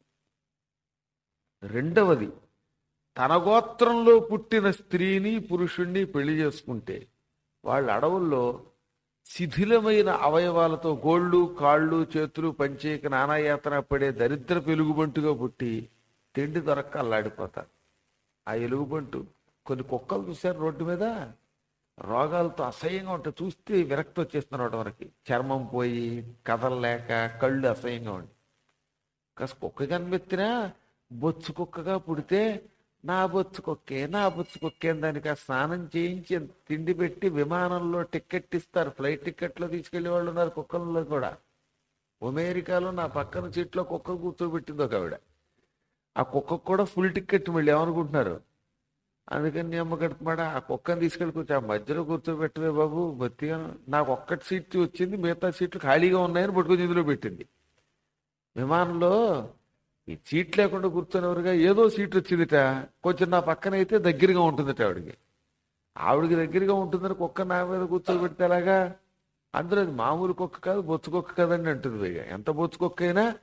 రెండవది తన గోత్రంలో పుట్టిన స్త్రీని పురుషుణ్ణి పెళ్లి చేసుకుంటే వాళ్ళ అడవుల్లో శిథిలమైన అవయవాలతో గోళ్ళు కాళ్ళు చేతులు పంచేక నానాయాతన పడే దరిద్ర ఎలుగుబంటుగా పుట్టి తిండి దొరక్క అల్లాడిపోతారు ఆ ఎలుగుబంటు కొన్ని కుక్కలు చూశారు రోడ్డు మీద రోగాలతో అసహ్యంగా ఉంటాయి చూస్తే విరక్తి వచ్చేస్తున్నారు వరకు చర్మం పోయి కదలలేక కళ్ళు అసహ్యంగా ఉండి కాస్త కుక్క కనిపెత్తినా బొచ్చు కుక్కగా పుడితే నా బొచ్చు కుక్కే నా బొచ్చు కుక్కే అని దానికి ఆ స్నానం చేయించి తిండి పెట్టి విమానంలో టికెట్ ఇస్తారు ఫ్లైట్ టికెట్లో తీసుకెళ్లే వాళ్ళు ఉన్నారు కుక్కలలో కూడా అమెరికాలో నా పక్కన సీట్లో కుక్క కూర్చోబెట్టింది ఒక ఆవిడ ఆ కుక్కకు కూడా ఫుల్ టికెట్ మళ్ళీ ఏమనుకుంటున్నారు అందుకని నీ అమ్మ కడుపుమాడ ఆ కుక్కని తీసుకెళ్ళి కూర్చో ఆ మధ్యలో కూర్చోబెట్టవే బాబు బతిగా నాకు ఒక్కటి సీట్ వచ్చింది మిగతా సీట్లు ఖాళీగా ఉన్నాయని పట్టుకొని ఇందులో పెట్టింది విమానంలో ఈ సీట్ లేకుండా కూర్చొనేవారుగా ఏదో సీట్ వచ్చిందిట కొంచెం నా పక్కన అయితే దగ్గరగా ఉంటుందట ఆవిడకి ఆవిడకి దగ్గరగా ఉంటుందని కుక్క నా మీద కూర్చోబెడితే అలాగా అందులో అది మామూలు కుక్క కాదు బొచ్చు కుక్క కదండి అంటుంది పైగా ఎంత బొచ్చు కుక్క అయినా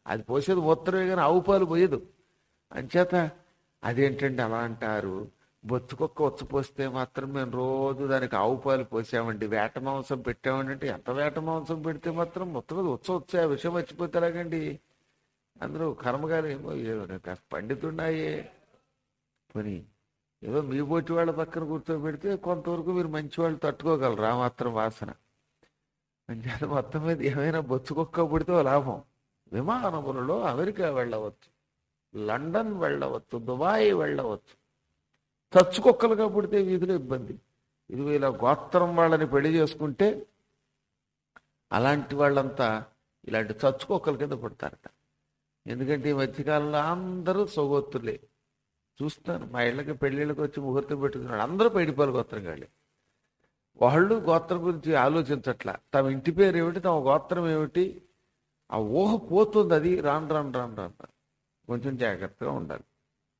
అది పోసేది మూత్రమే కానీ ఆవు పాలు పోయదు అంచేత అదేంటండి అలా అంటారు బొత్తుకొక్క వచ్చి పోస్తే మాత్రం మేము రోజు దానికి ఆవు పాలు పోసామండి వేట మాంసం పెట్టామండి అంటే ఎంత వేట మాంసం పెడితే మాత్రం మొత్తం మీద వచ్చ వచ్చే ఆ విషయం మర్చిపోతే ఎలాగండి అందరూ కర్మగారు ఏమో ఏమో కాస్త పండితున్నాయే పని ఏదో మీ పోటీ వాళ్ళ పక్కన కూర్చోబెడితే కొంతవరకు మీరు మంచి వాళ్ళు తట్టుకోగలరు ఆ మాత్రం వాసన అంచేత మొత్తం మీద ఏమైనా బొచ్చుకొక్క పుడితే ఓ లాభం విమానములలో అమెరికా వెళ్ళవచ్చు లండన్ వెళ్ళవచ్చు దుబాయ్ వెళ్ళవచ్చు చచ్చుకొక్కలుగా పుడితే వీధిలో ఇబ్బంది ఇది ఇలా గోత్రం వాళ్ళని పెళ్లి చేసుకుంటే అలాంటి వాళ్ళంతా ఇలాంటి చచ్చుకొక్కల కింద పుడతారట ఎందుకంటే ఈ మధ్యకాలంలో అందరూ సొగొత్తులే చూస్తాను మా ఇళ్ళకి పెళ్ళిళ్ళకి వచ్చి ముహూర్తం పెట్టుకున్నాడు అందరూ పైడిపాలు గోత్రం కాళ్ళే వాళ్ళు గోత్రం గురించి ఆలోచించట్లా తమ ఇంటి పేరు ఏమిటి తమ గోత్రం ఏమిటి ఆ ఊహ పోతుంది అది రాను రాను రాను రాను కొంచెం జాగ్రత్తగా ఉండాలి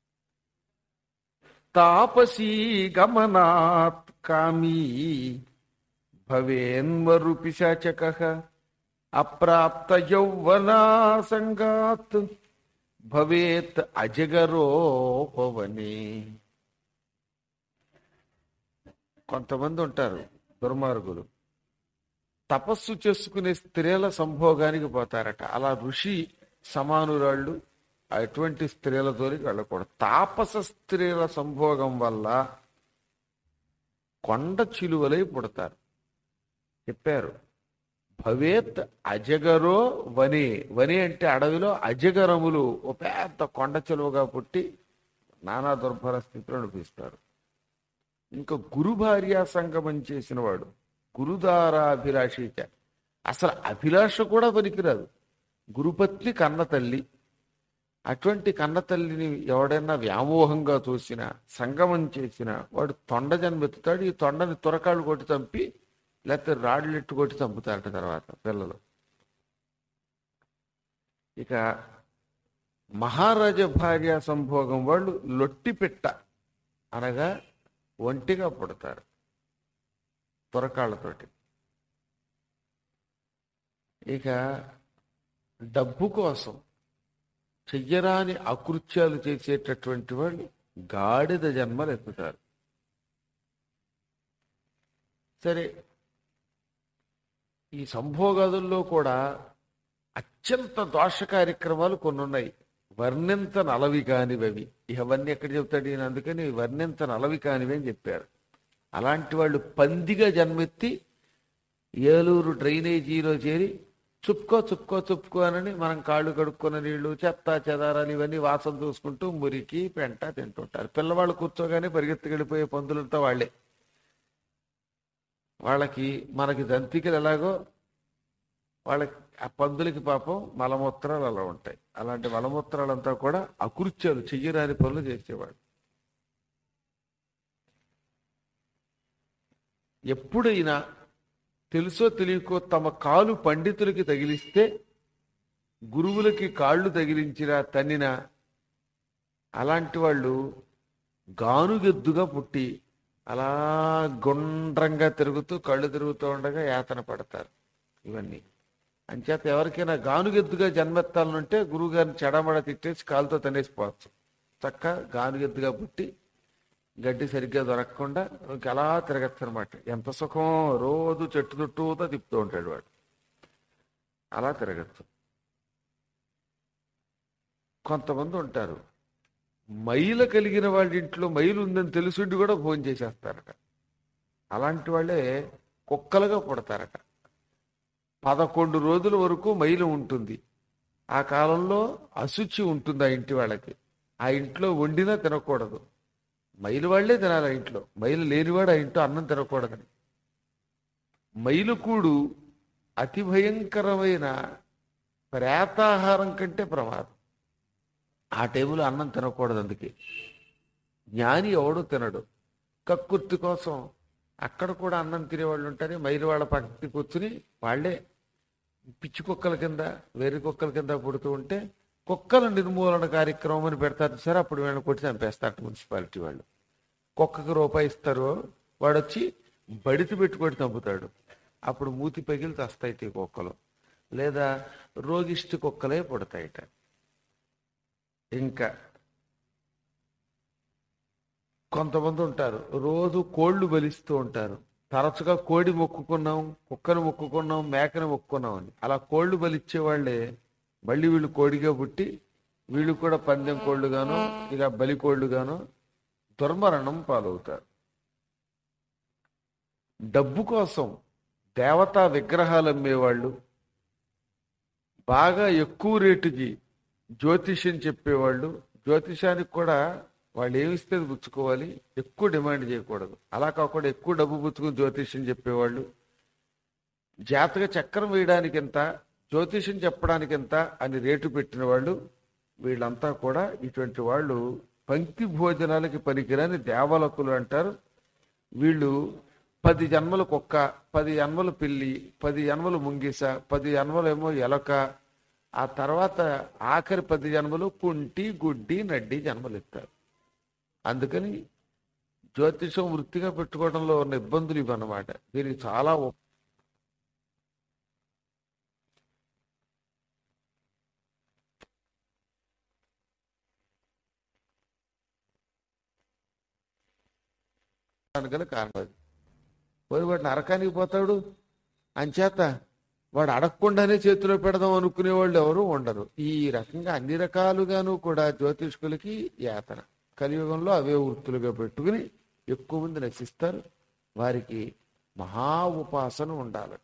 తాపసీ గమనాత్ కామీ భవేన్వరు పిశాచక అప్రాప్త యౌవనా సంగాత్ భవేత్ అజగరోపవనే కొంతమంది ఉంటారు దుర్మార్గులు తపస్సు చేసుకునే స్త్రీల సంభోగానికి పోతారట అలా ఋషి సమానురాళ్ళు అటువంటి స్త్రీల జోలికి వెళ్ళకూడదు తాపస స్త్రీల సంభోగం వల్ల కొండ చిలువలై పుడతారు చెప్పారు భవేత్ అజగరో వనే వనే అంటే అడవిలో అజగరములు ఓ పెద్ద కొండ చెలువగా పుట్టి నానా దుర్భర స్థితిలో నడిపిస్తారు ఇంకా గురు భార్యా సంగమం చేసిన వాడు గురుదారాభిలాషిక అసలు అభిలాష కూడా పనికిరాదు గురుపత్ని కన్న తల్లి అటువంటి కన్న తల్లిని ఎవడైనా వ్యామోహంగా చూసినా సంగమం చేసినా వాడు తొండ జన్మెత్తుతాడు ఈ తొండని తురకాళ్ళు కొట్టి చంపి లేకపోతే రాళ్ళెట్టు కొట్టి చంపుతారట తర్వాత పిల్లలు ఇక మహారాజ భార్య సంభోగం వాళ్ళు లొట్టి పెట్ట అనగా ఒంటిగా పుడతారు తురకాళ్ళతోటి ఇక డబ్బు కోసం చెయ్యరాని అకృత్యాలు చేసేటటువంటి వాళ్ళు గాడిద జన్మలు ఎత్తుతారు సరే ఈ సంభోగాదుల్లో కూడా అత్యంత దోష కార్యక్రమాలు కొన్ని ఉన్నాయి వర్ణింత నలవి కానివి ఇవన్నీ ఎక్కడ చెప్తాడు ఈయన అందుకని వర్ణింత నలవి కానివి అని చెప్పారు అలాంటి వాళ్ళు పందిగా జన్మెత్తి ఏలూరు డ్రైనేజీలో చేరి చుప్పుకో చుప్పుకో చుప్పుకో అని మనం కాళ్ళు కడుక్కున్న నీళ్లు చెత్త చెదారాలు ఇవన్నీ వాసన చూసుకుంటూ మురికి పెంట తింటుంటారు పిల్లవాళ్ళు కూర్చోగానే పరిగెత్తుకెళ్ళిపోయే పందులతో వాళ్ళే వాళ్ళకి మనకి దంతికలు ఎలాగో వాళ్ళకి ఆ పందులకి పాపం మలమూత్రాలు అలా ఉంటాయి అలాంటి మలమూత్రాలంతా కూడా అకృత్యాలు చెయ్యరాని పనులు చేసేవాడు ఎప్పుడైనా తెలుసో తెలియకో తమ కాలు పండితులకి తగిలిస్తే గురువులకి కాళ్ళు తగిలించినా తన్నినా అలాంటి వాళ్ళు గానుగెద్దుగా పుట్టి అలా గుండ్రంగా తిరుగుతూ కళ్ళు తిరుగుతూ ఉండగా యాతన పడతారు ఇవన్నీ అంచేత ఎవరికైనా గానుగెద్దుగా జన్మెత్తాలనుంటే గురువు గారిని చెడమడ తిట్టేసి కాలుతో తనేసిపోవచ్చు చక్క గానుగెద్దుగా పుట్టి గడ్డి సరిగ్గా దొరకకుండా ఇంక అలా తిరగచ్చు అనమాట ఎంత సుఖం రోజు చెట్టు చుట్టూతో తిప్పుతూ ఉంటాడు వాడు అలా తిరగచ్చు కొంతమంది ఉంటారు మైల కలిగిన వాళ్ళ ఇంట్లో మైలు ఉందని తెలుసుండి కూడా భోజనం చేసేస్తారట అలాంటి వాళ్ళే కుక్కలుగా పుడతారట పదకొండు రోజుల వరకు మైలు ఉంటుంది ఆ కాలంలో అశుచి ఉంటుంది ఆ ఇంటి వాళ్ళకి ఆ ఇంట్లో వండినా తినకూడదు మైలు వాళ్లే తినాలి ఆ ఇంట్లో మైలు లేనివాడు ఆ ఇంట్లో అన్నం తినకూడదని మైలుకూడు అతి భయంకరమైన ప్రేతాహారం కంటే ప్రమాదం ఆ టైంలో అన్నం తినకూడదు అందుకే జ్ఞాని ఎవడు తినడు కక్కుర్తి కోసం అక్కడ కూడా అన్నం తినేవాళ్ళు ఉంటారు మైలు వాళ్ళ పక్కకి కూర్చుని వాళ్ళే పిచ్చి కుక్కల కింద వేరే కుక్కల కింద పుడుతూ ఉంటే కుక్కల నిర్మూలన కార్యక్రమం అని పెడతారు సరే అప్పుడు వీళ్ళని కొట్టి చంపేస్తారు మున్సిపాలిటీ వాళ్ళు కుక్కకి రూపాయి ఇస్తారు వాడు వచ్చి బడితి పెట్టుకొని చంపుతాడు అప్పుడు మూతి పగిలి తస్తాయి ఈ కుక్కలు లేదా రోగిష్టి కుక్కలే పుడతాయిట ఇంకా కొంతమంది ఉంటారు రోజు కోళ్ళు బలిస్తూ ఉంటారు తరచుగా కోడి మొక్కుకున్నాం కుక్కను మొక్కుకున్నాం మేకను మొక్కుకున్నాం అని అలా కోళ్ళు బలిచ్చే వాళ్ళే మళ్ళీ వీళ్ళు కోడిగా పుట్టి వీళ్ళు కూడా పందెం కోళ్ళుగాను ఇలా బలి కోళ్ళుగాను దుర్మరణం పాలవుతారు డబ్బు కోసం దేవతా విగ్రహాలు అమ్మేవాళ్ళు బాగా ఎక్కువ రేటుకి జ్యోతిష్యం చెప్పేవాళ్ళు జ్యోతిషానికి కూడా వాళ్ళు ఏమిస్తే అది పుచ్చుకోవాలి ఎక్కువ డిమాండ్ చేయకూడదు అలా కాకుండా ఎక్కువ డబ్బు పుచ్చుకుని జ్యోతిష్యం చెప్పేవాళ్ళు జాతక చక్రం వేయడానికి ఎంత జ్యోతిష్యం చెప్పడానికి ఎంత అని రేటు పెట్టిన వాళ్ళు వీళ్ళంతా కూడా ఇటువంటి వాళ్ళు పంక్తి భోజనాలకి పనికిరాని దేవలకులు అంటారు వీళ్ళు పది జన్మలు కుక్క పది జన్మలు పిల్లి పది జన్మలు ముంగిస పది జన్మలు ఏమో ఎలక ఆ తర్వాత ఆఖరి పది జన్మలు కుంటి గుడ్డి నడ్డి జన్మలు ఇస్తారు అందుకని జ్యోతిషం వృత్తిగా పెట్టుకోవడంలో ఉన్న ఇబ్బందులు ఇవన్నమాట దీనికి చాలా ఉప్- గల కారణం అది పోయి వాడు నరకానికి పోతాడు అంచేత వాడు అడగకుండానే చేతిలో పెడదాం అనుకునే వాళ్ళు ఎవరు ఉండరు ఈ రకంగా అన్ని రకాలుగాను కూడా జ్యోతిష్కులకి యాతన కలియుగంలో అవే వృత్తులుగా పెట్టుకుని ఎక్కువ మంది నశిస్తారు వారికి మహా ఉపాసన ఉండాలట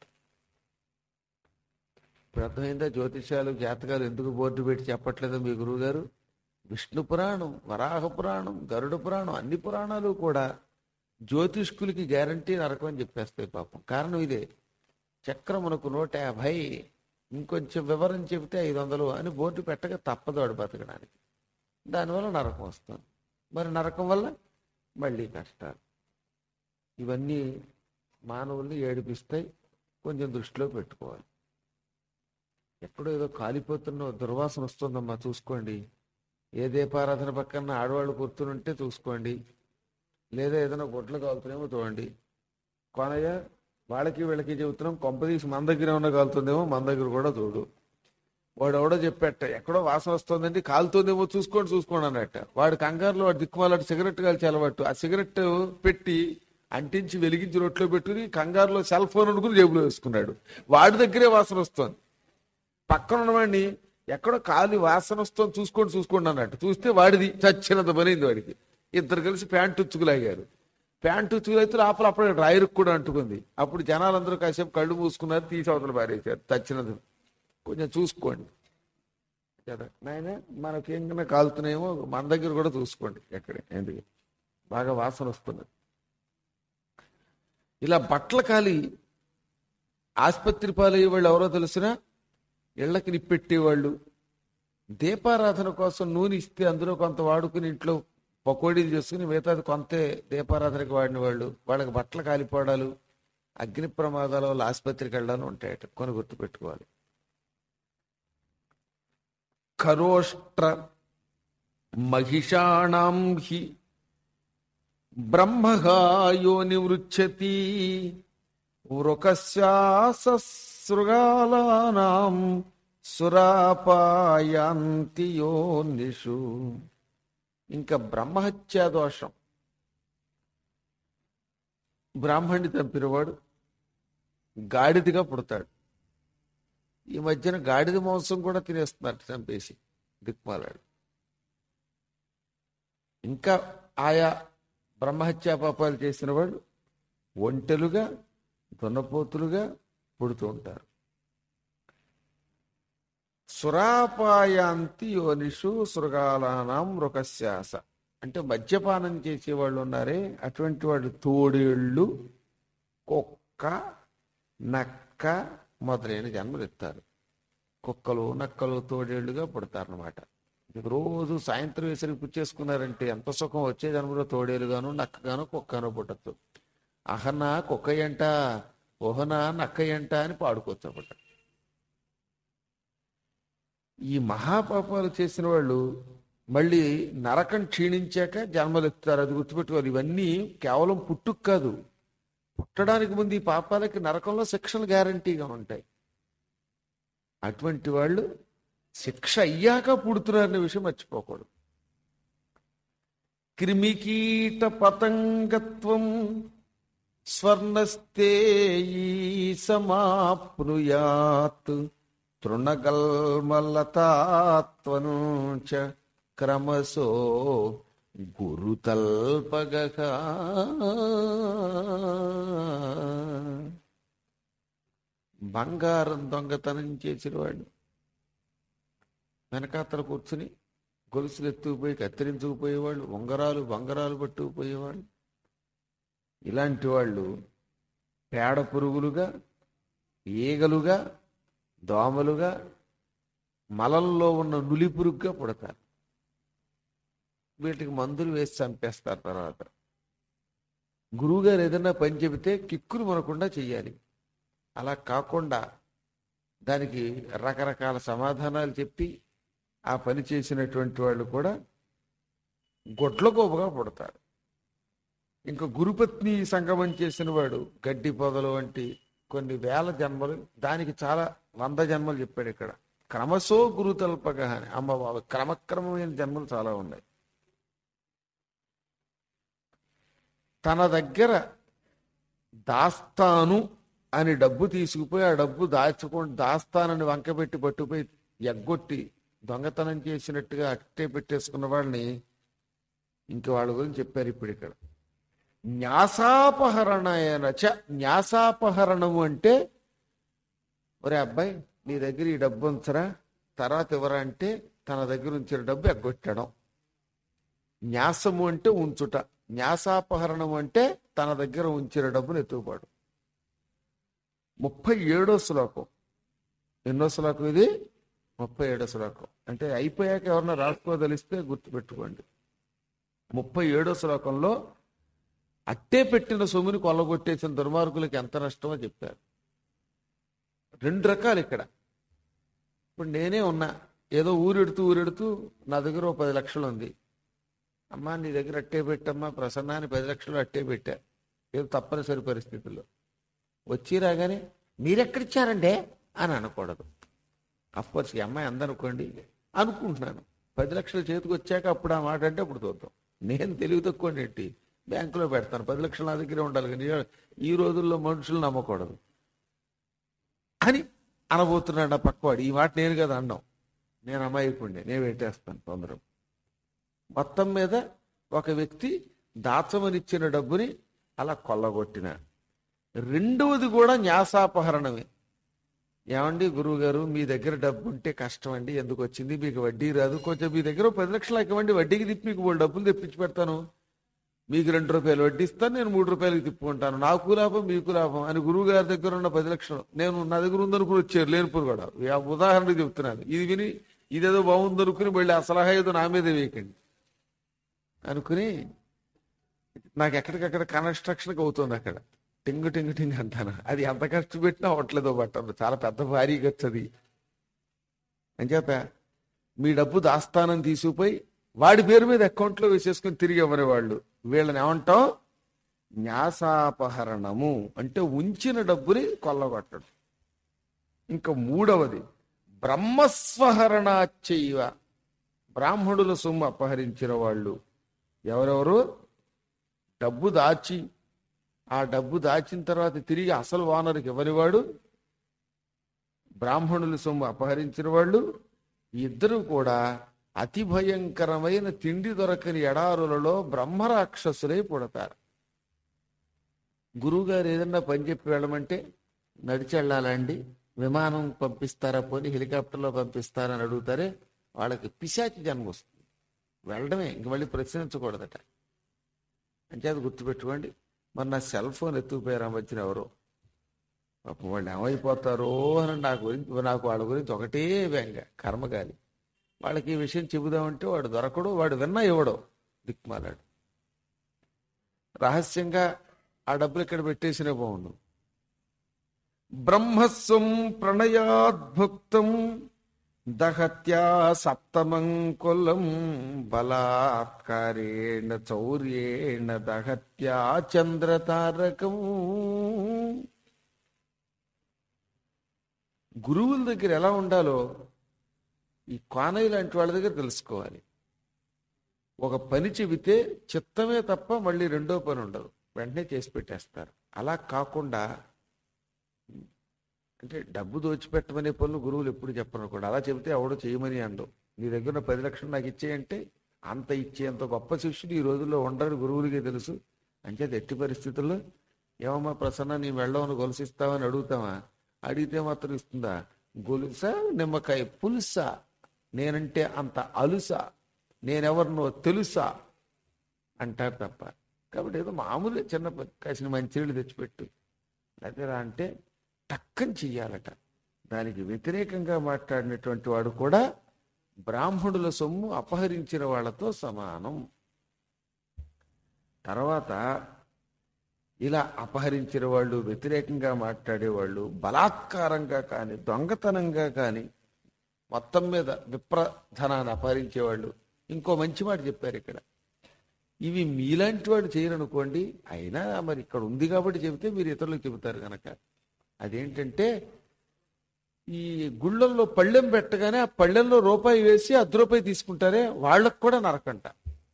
ఇప్పుడు అర్థమైందా జ్యోతిష్యాలు జాతకాలు ఎందుకు బోర్డు పెట్టి చెప్పట్లేదు మీ గురువు గారు విష్ణు పురాణం వరాహ పురాణం గరుడ పురాణం అన్ని పురాణాలు కూడా జ్యోతిష్కులకి గ్యారంటీ నరకం అని చెప్పేస్తాయి పాపం కారణం ఇదే చక్రమునకు నూట యాభై ఇంకొంచెం వివరం చెబితే ఐదు వందలు అని బోర్డు పెట్టక తప్పదు వాడు బతకడానికి దానివల్ల నరకం వస్తుంది మరి నరకం వల్ల మళ్ళీ కష్టాలు ఇవన్నీ మానవుల్ని ఏడిపిస్తాయి కొంచెం దృష్టిలో పెట్టుకోవాలి ఎక్కడో ఏదో కాలిపోతున్న దుర్వాసన వస్తుందమ్మా చూసుకోండి ఏ దీపారాధన పక్కన ఆడవాళ్ళు కూర్చునుంటే చూసుకోండి లేదా ఏదైనా గుడ్లు కాలుతున్నామో చూడండి కొనయ్య వాళ్ళకి వీళ్ళకి చెబుతున్నాం కొంపదీసి మన దగ్గర ఏమన్నా కాలుతుందేమో మన దగ్గర కూడా చూడు వాడు ఎవడో చెప్పేట ఎక్కడో వాసన వస్తుందండి కాలుతుందేమో చూసుకోండి చూసుకోండి అన్నట్ట వాడు కంగారులో వాడు దిక్కుమాలాడు సిగరెట్ కాల్చి అలవాటు ఆ సిగరెట్ పెట్టి అంటించి వెలిగించి రొట్లో పెట్టుకుని కంగారులో సెల్ ఫోన్ అనుకుని జేబులో వేసుకున్నాడు వాడి దగ్గరే వాసన వస్తుంది పక్కన ఉన్నవాడిని ఎక్కడో కాలి వాసన వస్తుంది చూసుకోండి చూసుకోండి అన్నట్టు చూస్తే వాడిది చచ్చినంత పనింది వాడికి ఇద్దరు కలిసి ప్యాంటు ఉచ్చుకులాగారు ప్యాంటు ఉచ్చుకులైతే లోపల అప్పుడే డ్రైవర్కి కూడా అంటుకుంది అప్పుడు జనాలందరూ కాసేపు కళ్ళు మూసుకున్నారు తీసి అవతల పారేశారు చచ్చినంత కొంచెం చూసుకోండి కదా నాయన మనకి ఏంకన్నా కాలుతున్నాయేమో మన దగ్గర కూడా చూసుకోండి ఎక్కడ ఎందుకు బాగా వాసన వస్తున్నది ఇలా బట్టల కాలి ఆసుపత్రి పాలయ్యే వాళ్ళు ఎవరో తెలిసినా ఇళ్ళకి నిప్పెట్టేవాళ్ళు దీపారాధన కోసం నూనె ఇస్తే అందులో కొంత వాడుకుని ఇంట్లో పకోడీలు చేసుకుని మిగతాది కొంతే దీపారాధనకి వాడిన వాళ్ళు వాళ్ళకి బట్టలు కాలిపోవడాలు అగ్ని ప్రమాదాల వల్ల ఆసుపత్రికి వెళ్ళాలని ఉంటాయట కొని గుర్తు పెట్టుకోవాలి ఖరోష్ట్ర మహిషాణం హి బ్రహ్మగాయో నివృచ్చతి వృకస్యాసృగాలానాం సురాపాయాంతి యోనిషు ఇంకా బ్రహ్మహత్యా దోషం బ్రాహ్మణ్ణి చంపినవాడు గాడిదిగా పుడతాడు ఈ మధ్యన గాడిద మాంసం కూడా తినేస్తున్నారు చంపేసి దిక్మాలాడు ఇంకా ఆయా బ్రహ్మహత్యా పాపాలు చేసిన వాడు ఒంటెలుగా దున్నపోతులుగా పుడుతూ ఉంటారు సురాపాయాంతి యోనిషు సృగాలానాం మృగశ్యాస అంటే మద్యపానం చేసేవాళ్ళు ఉన్నారే అటువంటి వాళ్ళు తోడేళ్ళు కుక్క నక్క మొదలైన జన్మలు ఎత్తారు కుక్కలు నక్కలు తోడేళ్లుగా పుడతారనమాట మీకు రోజు సాయంత్రం వేసరికి పుచ్చేసుకున్నారంటే ఎంత సుఖం వచ్చే జన్మలో తోడేలుగాను నక్కగాను కుక్కగాను పుట్టచ్చు అహనా కుక్కయంట ఓహనా నక్కయంట అని పాడుకోవచ్చు అన్నమాట ఈ మహాపాపాలు చేసిన వాళ్ళు మళ్ళీ నరకం క్షీణించాక జన్మలు ఎత్తుతారు అది గుర్తుపెట్టుకోవాలి ఇవన్నీ కేవలం పుట్టుకు కాదు పుట్టడానికి ముందు ఈ పాపాలకి నరకంలో శిక్షలు గ్యారంటీగా ఉంటాయి అటువంటి వాళ్ళు శిక్ష అయ్యాక పుడుతున్నారనే విషయం మర్చిపోకూడదు క్రిమికీట పతంగత్వం స్వర్ణస్తేయీ సమాప్నుయాత్ తృణగల్మలతాత్వను చ క్రమశో గురుతల్పగ బంగారం దొంగతనం చేసిన వాడు వెనకాతల కూర్చుని గొలుసులు ఎత్తుకుపోయి కత్తిరించుకుపోయేవాళ్ళు ఉంగరాలు బంగరాలు పట్టుకుపోయేవాళ్ళు ఇలాంటి వాళ్ళు పేడ పురుగులుగా ఈగలుగా దోమలుగా మలంలో ఉన్న నులి పురుగుగా పుడతారు వీటికి మందులు వేసి చంపేస్తారు తర్వాత గురువుగారు ఏదైనా పని చెబితే కిక్కులు మనకుండా చెయ్యాలి అలా కాకుండా దానికి రకరకాల సమాధానాలు చెప్పి ఆ పని చేసినటువంటి వాళ్ళు కూడా గొడ్లగోబగా పుడతారు ఇంకా గురుపత్ని సంగమం చేసిన వాడు గడ్డి పొదలు వంటి కొన్ని వేల జన్మలు దానికి చాలా వంద జన్మలు చెప్పాడు ఇక్కడ క్రమశో గురుతల్పక అని అమ్మ బాబు క్రమక్రమమైన జన్మలు చాలా ఉన్నాయి తన దగ్గర దాస్తాను అని డబ్బు తీసుకుపోయి ఆ డబ్బు దాచుకొని దాస్తానని వంకబెట్టి పట్టుకుపోయి ఎగ్గొట్టి దొంగతనం చేసినట్టుగా అట్టే పెట్టేసుకున్న వాళ్ళని ఇంక వాళ్ళ గురించి చెప్పారు ఇప్పుడు ఇక్కడ న్యాసాపహరణయన చ న్యాసాపహరణము అంటే ఒరే అబ్బాయి నీ దగ్గర ఈ డబ్బు ఉంచరా తర్వాత ఎవరా అంటే తన దగ్గర ఉంచిన డబ్బు ఎగ్గొట్టడం న్యాసము అంటే ఉంచుట న్యాసాపహరణం అంటే తన దగ్గర ఉంచిన డబ్బును ఎత్తుకుపోవడం ముప్పై ఏడో శ్లోకం ఎన్నో శ్లోకం ఇది ముప్పై ఏడో శ్లోకం అంటే అయిపోయాక ఎవరన్నా రాసుకోదలిస్తే గుర్తుపెట్టుకోండి ముప్పై ఏడో శ్లోకంలో అట్టే పెట్టిన సొమ్ముని కొల్లగొట్టేసిన దుర్మార్గులకు ఎంత నష్టమో చెప్పారు రెండు రకాలు ఇక్కడ ఇప్పుడు నేనే ఉన్నా ఏదో ఊరెడుతూ ఊరెడుతూ నా దగ్గర ఓ పది లక్షలు ఉంది అమ్మా నీ దగ్గర అట్టే పెట్టమ్మా ప్రసన్నాన్ని పది లక్షలు అట్టే పెట్టా ఏదో తప్పనిసరి పరిస్థితుల్లో వచ్చి రాగానే మీరెక్కడిచ్చారండే అని అనకూడదు అఫ్కోర్స్ ఈ అమ్మాయి అందనుకోండి అనుకుంటున్నాను పది లక్షలు చేతికి వచ్చాక అప్పుడు ఆ మాట అంటే అప్పుడు చూద్దాం నేను తెలివి తక్కువ ఏంటి బ్యాంకులో పెడతాను పది లక్షలు నా దగ్గరే ఉండాలి కానీ ఈ రోజుల్లో మనుషులు నమ్మకూడదు అని అనబోతున్నాడు నా పక్కవాడు ఈ మాట నేను కదా అన్నాం నేను అమాయకుండే నేను పెట్టేస్తాను తొందర మొత్తం మీద ఒక వ్యక్తి దాచమనిచ్చిన డబ్బుని అలా కొల్లగొట్టిన రెండవది కూడా న్యాసాపహరణమే ఏమండి గురువు గారు మీ దగ్గర డబ్బు ఉంటే కష్టం అండి ఎందుకు వచ్చింది మీకు వడ్డీ రాదు కొంచెం మీ దగ్గర ఓ పది లక్షలు ఇవ్వండి వడ్డీకి తిప్పి మీకు మూడు డబ్బులు తెప్పించి పెడతాను మీకు రెండు రూపాయలు వడ్డీ ఇస్తాను నేను మూడు రూపాయలకి తిప్పుకుంటాను నాకు లాభం మీకు లాభం అని గురువు గారి దగ్గర ఉన్న పది లక్షలు నేను నా దగ్గర ఉందనుకుని వచ్చారు లేనిపోరు కూడా ఆ ఉదాహరణకు చెప్తున్నాను ఇది విని ఇదేదో బాగుందనుకుని మళ్ళీ ఆ సలహా ఏదో నా మీద వేయకండి అనుకుని నాకు ఎక్కడికక్కడ కన్స్ట్రక్షన్కి అవుతుంది అక్కడ టింగు టింగు టింగ్ అంటాను అది ఎంత ఖర్చు పెట్టినా అవట్లేదో బట్టదు చాలా పెద్ద భారీ ఖర్చు అది అని చెప్పా మీ డబ్బు దాస్తానని తీసుకుపోయి వాడి పేరు మీద అకౌంట్లో వేసేసుకుని తిరిగి ఇవ్వని వాళ్ళు వీళ్ళని ఏమంటాం న్యాసాపహరణము అంటే ఉంచిన డబ్బుని కొల్లగొట్టడం ఇంకా మూడవది బ్రహ్మస్వహరణాచైవ బ్రాహ్మణుల సొమ్ము అపహరించిన వాళ్ళు ఎవరెవరు డబ్బు దాచి ఆ డబ్బు దాచిన తర్వాత తిరిగి అసలు వానరుకి ఇవ్వనివాడు బ్రాహ్మణుల సొమ్ము అపహరించిన వాళ్ళు ఇద్దరు కూడా అతి భయంకరమైన తిండి దొరకని ఎడారులలో బ్రహ్మరాక్షసులై పుడతారు గురువుగారు ఏదన్నా పని చెప్పి వెళ్ళమంటే నడిచి వెళ్ళాలండి విమానం పంపిస్తారా పోనీ హెలికాప్టర్లో పంపిస్తారా అని అడుగుతారే వాళ్ళకి పిశాచి జన్మ వస్తుంది వెళ్ళడమే ఇంక మళ్ళీ ప్రశ్నించకూడదట అంచేది గుర్తుపెట్టుకోండి మరి నా సెల్ ఫోన్ ఎత్తుకుపోయారు ఆ మధ్యన ఎవరో పాపం వాళ్ళు ఏమైపోతారో అని నా గురించి నాకు వాళ్ళ గురించి ఒకటే వ్యంగ కర్మగాలి వాళ్ళకి ఈ విషయం చెబుదామంటే వాడు దొరకడు వాడు విన్నా ఇవ్వడు దిక్మాలాడు రహస్యంగా ఆ డబ్బులు ఇక్కడ పెట్టేసినా బాగుండు బ్రహ్మస్వం ప్రణయాద్భుక్తం దహత్యా సప్తమం కులం బలాత్కారేణ చౌర్యేణ దహత్యా చంద్రతారకం గురువుల దగ్గర ఎలా ఉండాలో ఈ కానయ్య లాంటి వాళ్ళ దగ్గర తెలుసుకోవాలి ఒక పని చెబితే చిత్తమే తప్ప మళ్ళీ రెండో పని ఉండదు వెంటనే చేసి పెట్టేస్తారు అలా కాకుండా అంటే డబ్బు దోచిపెట్టమనే పనులు గురువులు ఎప్పుడు చెప్పరు కూడా అలా చెబితే ఎవడో చేయమని అండవు నీ దగ్గర ఉన్న పది లక్షలు నాకు ఇచ్చేయంటే అంత ఇచ్చేంత గొప్ప శిష్యుడు ఈ రోజుల్లో ఉండరు గురువులకే తెలుసు అంచేత ఎట్టి పరిస్థితుల్లో ఏమమ్మా ప్రసన్న నీ వెళ్ళవని గొలుసిస్తావని అడుగుతావా అడిగితే మాత్రం ఇస్తుందా గొలుసా నిమ్మకాయ పులుసా నేనంటే అంత అలుసా నేనెవరినో తెలుసా అంటారు తప్ప కాబట్టి ఏదో మామూలు చిన్న ప- కాసిన మంచినీళ్ళు తెచ్చిపెట్టు లేకపోతే రా అంటే టక్కని చెయ్యాలట దానికి వ్యతిరేకంగా మాట్లాడినటువంటి వాడు కూడా బ్రాహ్మణుల సొమ్ము అపహరించిన వాళ్ళతో సమానం తర్వాత ఇలా అపహరించిన వాళ్ళు వ్యతిరేకంగా మాట్లాడేవాళ్ళు బలాత్కారంగా కానీ దొంగతనంగా కానీ మొత్తం మీద విప్రధనాన్ని అపహరించేవాళ్ళు ఇంకో మంచి మాట చెప్పారు ఇక్కడ ఇవి మీలాంటి వాడు చేయరనుకోండి అయినా మరి ఇక్కడ ఉంది కాబట్టి చెబితే మీరు ఇతరులకు చెబుతారు కనుక అదేంటంటే ఈ గుళ్ళల్లో పళ్ళెం పెట్టగానే ఆ పళ్ళెంలో రూపాయి వేసి అర్ధ రూపాయి తీసుకుంటారే వాళ్ళకు కూడా నరకంట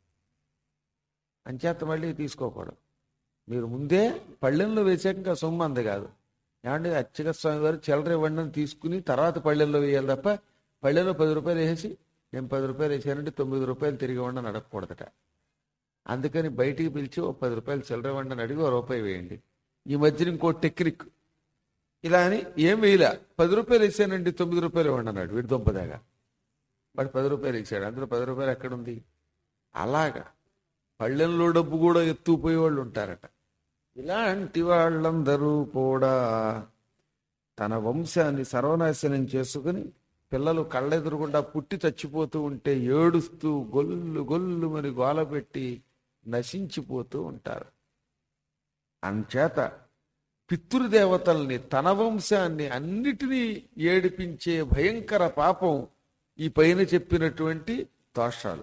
అంచేత మళ్ళీ తీసుకోకూడదు మీరు ముందే పళ్ళెంలో వేసాక ఇంకా సొమ్ము అంది కాదు ఏమంటే అచ్చగ స్వామి వారు చిల్లర ఇవ్వండి అని తీసుకుని తర్వాత పళ్ళెంలో వేయాలి తప్ప పళ్ళెంలో పది రూపాయలు వేసి నేను పది రూపాయలు వేసానంటే తొమ్మిది రూపాయలు తిరిగి ఇవ్వండి అని అడగకూడదట అందుకని బయటికి పిలిచి ఓ పది రూపాయలు చిల్లర ఇవ్వండి అని అడిగి ఓ రూపాయి వేయండి ఈ మధ్యన ఇంకో టెక్నిక్ ఇలా అని ఏం వేయలే పది రూపాయలు వేసానండి తొమ్మిది రూపాయలు ఇవ్వండి అన్నాడు వీడి దొంపదాగా వాడు పది రూపాయలు ఇచ్చాడు అందులో పది రూపాయలు ఎక్కడుంది అలాగా పళ్ళెంలో డబ్బు కూడా ఎత్తుకుపోయే వాళ్ళు ఉంటారట ఇలాంటి వాళ్ళందరూ కూడా తన వంశాన్ని సర్వనాశనం చేసుకుని పిల్లలు కళ్ళెదురుగుండా పుట్టి చచ్చిపోతూ ఉంటే ఏడుస్తూ గొల్లు గొల్లు మరి గోల పెట్టి నశించిపోతూ ఉంటారు అంచేత పితృదేవతల్ని తన వంశాన్ని అన్నిటినీ ఏడిపించే భయంకర పాపం ఈ పైన చెప్పినటువంటి దోషాలు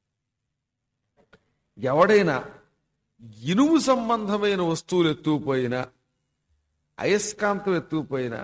ఎవడైనా ఇనుము సంబంధమైన వస్తువులు ఎత్తుకుపోయినా అయస్కాంతం ఎత్తుకుపోయినా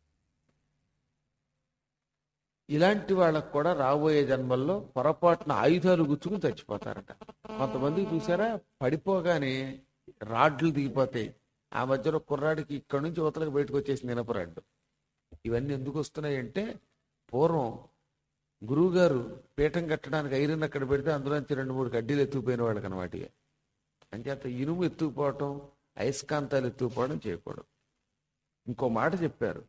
ఇలాంటి వాళ్ళకు కూడా రాబోయే జన్మల్లో పొరపాటున ఆయుధాలు గుచ్చుకుని చచ్చిపోతారట కొంతమంది చూసారా పడిపోగానే రాడ్లు దిగిపోతాయి ఆ మధ్యలో కుర్రాడికి ఇక్కడి నుంచి యువతలకు బయటకు వచ్చేసింది ఇనప రాడ్డు ఇవన్నీ ఎందుకు వస్తున్నాయంటే పూర్వం గురువుగారు పీఠం కట్టడానికి ఐరన్ అక్కడ పెడితే అందులోంచి రెండు మూడు కడ్డీలు ఎత్తుకుపోయిన వాళ్ళకి అనమాట ఇక. అంచేత ఇనుము ఎత్తుకుపోవటం అయస్కాంతాలు ఎత్తుకుపోవడం చేయకూడదు ఇంకో మాట చెప్పారు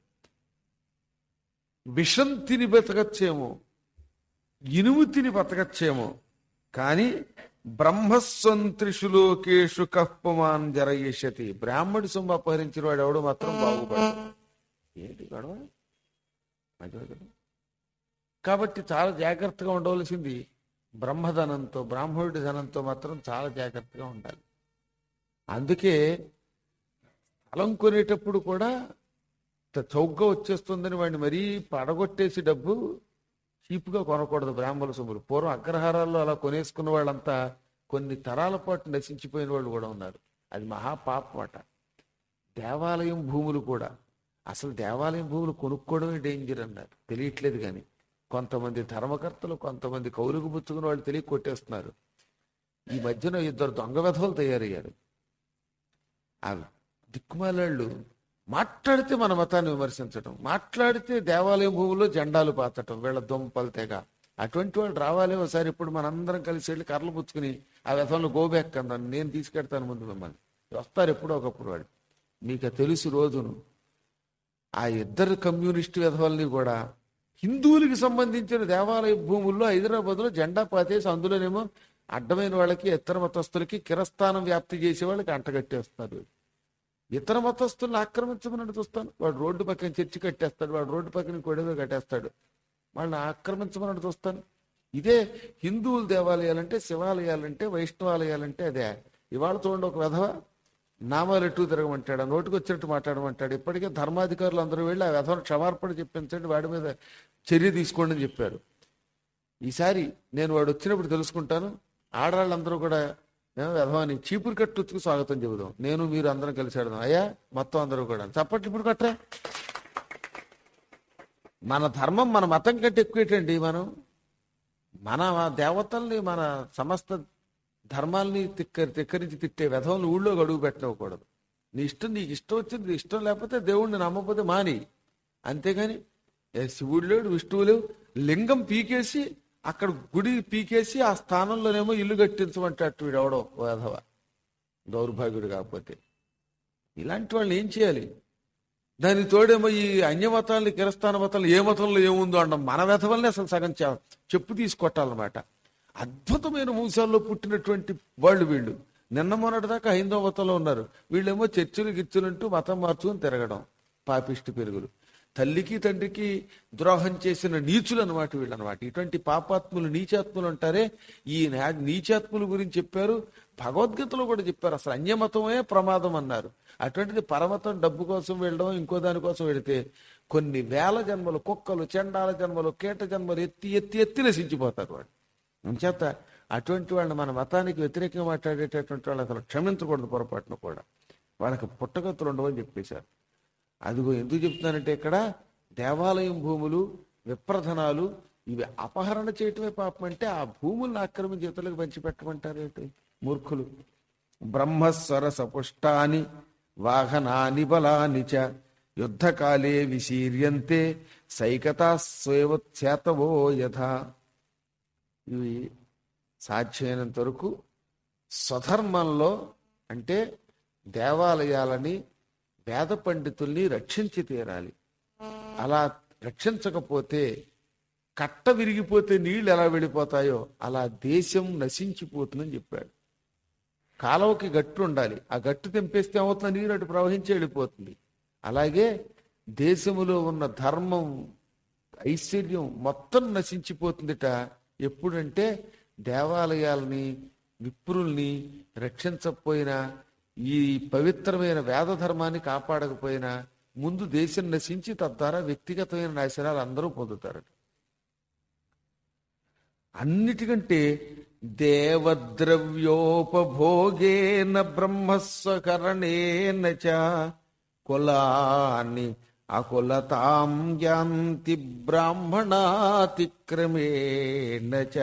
విషం తిని బతకచ్చేమో ఇనుము తిని బతకచ్చేమో కానీ బ్రహ్మస్వంత్రిషు లోకేషు కప్పమాన్ జరయేషతి బ్రాహ్మడి సొమ్ము అపహరించిన వాడు ఎవడు మాత్రం బాగుపడతాడు ఏంటి గొడవ మధ్య మధ్యలో. కాబట్టి చాలా జాగ్రత్తగా ఉండవలసింది బ్రహ్మధనంతో బ్రాహ్మణుడి ధనంతో మాత్రం చాలా జాగ్రత్తగా ఉండాలి అందుకే స్థలం కొనేటప్పుడు కూడా ఇంత చౌకగా వచ్చేస్తుందని వాడిని మరీ పడగొట్టేసి డబ్బు చీప్గా కొనకూడదు బ్రాహ్మణ సొమ్ములు పూర్వం అగ్రహారాల్లో అలా కొనేసుకున్న వాళ్ళంతా కొన్ని తరాల పాటు నశించిపోయిన వాళ్ళు కూడా ఉన్నారు అది మహాపాపం అట దేవాలయం భూములు కూడా అసలు దేవాలయం భూములు కొనుక్కోవడమే డేంజర్ అన్నారు తెలియట్లేదు కానీ కొంతమంది ధర్మకర్తలు కొంతమంది కౌలుకు పుచ్చుకున్న వాళ్ళు తెలియ కొట్టేస్తున్నారు ఈ మధ్యన ఇద్దరు దొంగ వెధవలు తయారయ్యారు ఆ దిక్కుమాలాళ్ళు మాట్లాడితే మన మతాన్ని విమర్శించటం మాట్లాడితే దేవాలయం భూముల్లో జెండాలు పాతటం వీళ్ళ దొంపలు తెగ అటువంటి వాళ్ళు రావాలి ఒకసారి ఇప్పుడు మనందరం కలిసి వెళ్ళి కర్రలు పుచ్చుకుని ఆ వ్యసంలో గోబెక్కందాను నేను తీసుకెడతాను ముందు మిమ్మల్ని వస్తారు ఎప్పుడో ఒకప్పుడు వాళ్ళు మీకు అది తెలుసు రోజును ఆ ఇద్దరు కమ్యూనిస్టు విధవల్ని కూడా హిందువులకి సంబంధించిన దేవాలయ భూముల్లో హైదరాబాద్లో జెండా పాతేసి అందులోనేమో అడ్డమైన వాళ్ళకి ఇతర మతస్థులకి కిరస్థానం వ్యాప్తి చేసే వాళ్ళకి అంటగట్టేస్తున్నారు ఇతర మతస్థులను ఆక్రమించమని చూస్తాను వాడు రోడ్డు పక్కన చర్చి కట్టేస్తాడు వాడు రోడ్డు పక్కన కొడేదో కట్టేస్తాడు వాళ్ళని ఆక్రమించమని చూస్తాను ఇదే హిందువుల దేవాలయాలంటే శివాలయాలంటే వైష్ణవాలయాలంటే అదే ఇవాళ చూడండి ఒక విధవ నామాలు ఎటు తిరగమంటాడు ఆ నోటికి వచ్చినట్టు మాట్లాడమంటాడు ఇప్పటికే ధర్మాధికారులు అందరూ వెళ్ళి ఆ విధవను క్షమార్పణ చెప్పించండి వాడి మీద చర్య తీసుకోండి అని చెప్పారు ఈసారి నేను వాడు వచ్చినప్పుడు తెలుసుకుంటాను ఆడవాళ్ళందరూ కూడా "ఏం విధవాని చీపురు కట్టు ఉతుకు స్వాగతం చెబుదాం నేను మీరు అందరం కలిసి ఆడదాం అయ్యా మొత్తం అందరూ కూడా చప్పట్లు ఇప్పుడు కట్టరా మన ధర్మం మన మతం కంటే ఎక్కువేటండి మనం మన దేవతల్ని మన సమస్త ధర్మాల్ని తిక్క తిక్కరించి తిట్టే విధవలు ఊళ్ళో అడుగు పెట్టనివ్వకూడదు నీ ఇష్టం నీకు ఇష్టం వచ్చింది నీ ఇష్టం లేకపోతే దేవుణ్ణి నమ్మకపోతే మాని అంతేగాని ఏ శివుడు లేడు విష్ణువు లేవు లింగం పీకేసి అక్కడ గుడి పీకేసి ఆ స్థానంలోనేమో ఇల్లు కట్టించమంటాడు వీడు ఎవడో వేధవ దౌర్భాగ్యుడు కాకపోతే ఇలాంటి వాళ్ళని ఏం చేయాలి దానికి తోడేమో ఈ అన్య మతాలని కిరస్థాన మతాలు ఏ మతంలో ఏముందో అనడం మన వెధవల్ని అసలు సగం చే- చెప్పు తీసుకొట్టాలన్నమాట అద్భుతమైన వంశాల్లో పుట్టినటువంటి వాళ్ళు వీళ్ళు నిన్న మొన్నటి దాకా హైందవ మతంలో ఉన్నారు వీళ్ళేమో చర్చిలు గిచ్చులంటూ మతం మార్చుకుని తిరగడం పాపిష్టి పెరుగులు తల్లికి తండ్రికి ద్రోహం చేసిన నీచులు అనమాట వీళ్ళు అనమాట ఇటువంటి పాపాత్ములు నీచాత్ములు అంటారే ఈ నా- నీచాత్ముల గురించి చెప్పారు భగవద్గీతలో కూడా చెప్పారు అసలు అన్యమతమే ప్రమాదం అన్నారు అటువంటిది పరమతం డబ్బు కోసం వెళ్ళడం ఇంకో దానికోసం వెళితే కొన్ని వేల జన్మలు కుక్కలు చెండాల జన్మలు కీట జన్మలు ఎత్తి ఎత్తి ఎత్తి నశించిపోతారు వాడు అంచేత అటువంటి వాళ్ళని మన మతానికి వ్యతిరేకంగా మాట్లాడేటటువంటి వాళ్ళు అసలు క్షమించకూడదు పొరపాటును కూడా వాళ్ళకి పుట్టగతులు ఉండవని చెప్పేశారు అదిగో ఎందుకు చెప్తున్నానంటే ఇక్కడ దేవాలయం భూములు విప్రధనాలు ఇవి అపహరణ చేయటమే పాపం అంటే ఆ భూములను ఆక్రమించి ఇతరులకు పంచిపెట్టమంటారేంటి మూర్ఖులు బ్రహ్మస్వర సపుష్టాని వాహనాని బలాని చ యుద్ధకాలే విశీర్యంతే సైకతా స్వేవత్సేతవో యథా ఇవి సాధ్యమైనంత వరకు స్వధర్మంలో అంటే దేవాలయాలని వేద పండితుల్ని రక్షించి తీరాలి అలా రక్షించకపోతే కట్ట విరిగిపోతే నీళ్లు ఎలా వెళ్ళిపోతాయో అలా దేశం నశించిపోతుందని చెప్పాడు కాలువకి గట్టు ఉండాలి ఆ గట్టు తెంపేస్తే ఏమవుతుంది నీరు అటు ప్రవహించి వెళ్ళిపోతుంది అలాగే దేశములో ఉన్న ధర్మం ఐశ్వర్యం మొత్తం నశించిపోతుందిట ఎప్పుడంటే దేవాలయాల్ని విప్రుల్ని రక్షించకపోయినా ఈ పవిత్రమైన వేద ధర్మాన్ని కాపాడకపోయినా ముందు దేశం నశించి తద్వారా వ్యక్తిగతమైన నాశనాలు అందరూ పొందుతారట అన్నిటికంటే దేవద్రవ్యోపభోగేన బ్రహ్మస్వకరణేన చ కులాన్ని అకులతాం యాంతి బ్రాహ్మణాతిక్రమేణ చ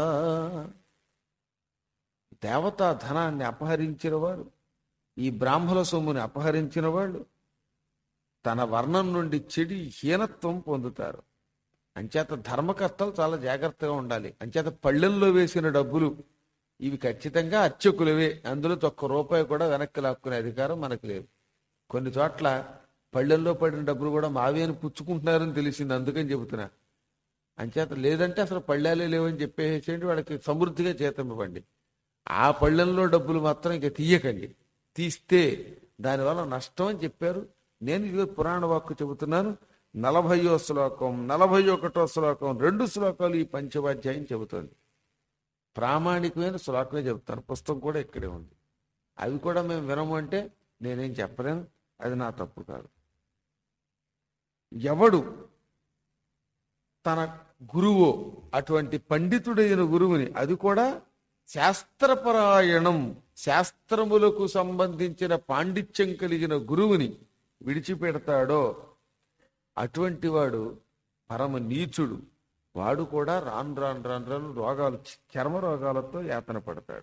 దేవతా ధనాన్ని అపహరించిన వారు ఈ బ్రాహ్మణ సొమ్ముని అపహరించిన వాళ్ళు తన వర్ణం నుండి చెడి హీనత్వం పొందుతారు అంచేత ధర్మకర్తలు చాలా జాగ్రత్తగా ఉండాలి అంచేత పళ్ళెల్లో వేసిన డబ్బులు ఇవి ఖచ్చితంగా అర్చకులవే అందులో ఒక్క రూపాయి కూడా వెనక్కి లాక్కునే అధికారం మనకు లేదు కొన్ని చోట్ల పళ్ళెల్లో పడిన డబ్బులు కూడా మావే అని పుచ్చుకుంటున్నారని తెలిసింది అందుకని చెబుతున్నా అంచేత లేదంటే అసలు పళ్ళాలే లేవని చెప్పేసేయండి వాళ్ళకి సమృద్ధిగా చేతం ఇవ్వండి ఆ పళ్ళెంలో డబ్బులు మాత్రం ఇక తీయకండి తీస్తే దానివల్ల నష్టం అని చెప్పారు నేను ఇది పురాణ వాక్కు చెబుతున్నాను నలభయో శ్లోకం నలభై ఒకటో శ్లోకం రెండు శ్లోకాలు ఈ పంచవాధ్యాయం చెబుతుంది ప్రామాణికమైన శ్లోకమే చెబుతాను పుస్తకం కూడా ఇక్కడే ఉంది అవి కూడా మేము వినము అంటే నేనేం చెప్పలేను అది నా తప్పు కాదు ఎవడు తన గురువు అటువంటి పండితుడైన గురువుని అది కూడా శాస్త్రపరాయణం శాస్త్రములకు సంబంధించిన పాండిత్యం కలిగిన గురువుని విడిచిపెడతాడో అటువంటి వాడు పరమ నీచుడు వాడు కూడా రాను రాను రాను రాను రోగాలు చర్మ రోగాలతో యాతన పడతాడు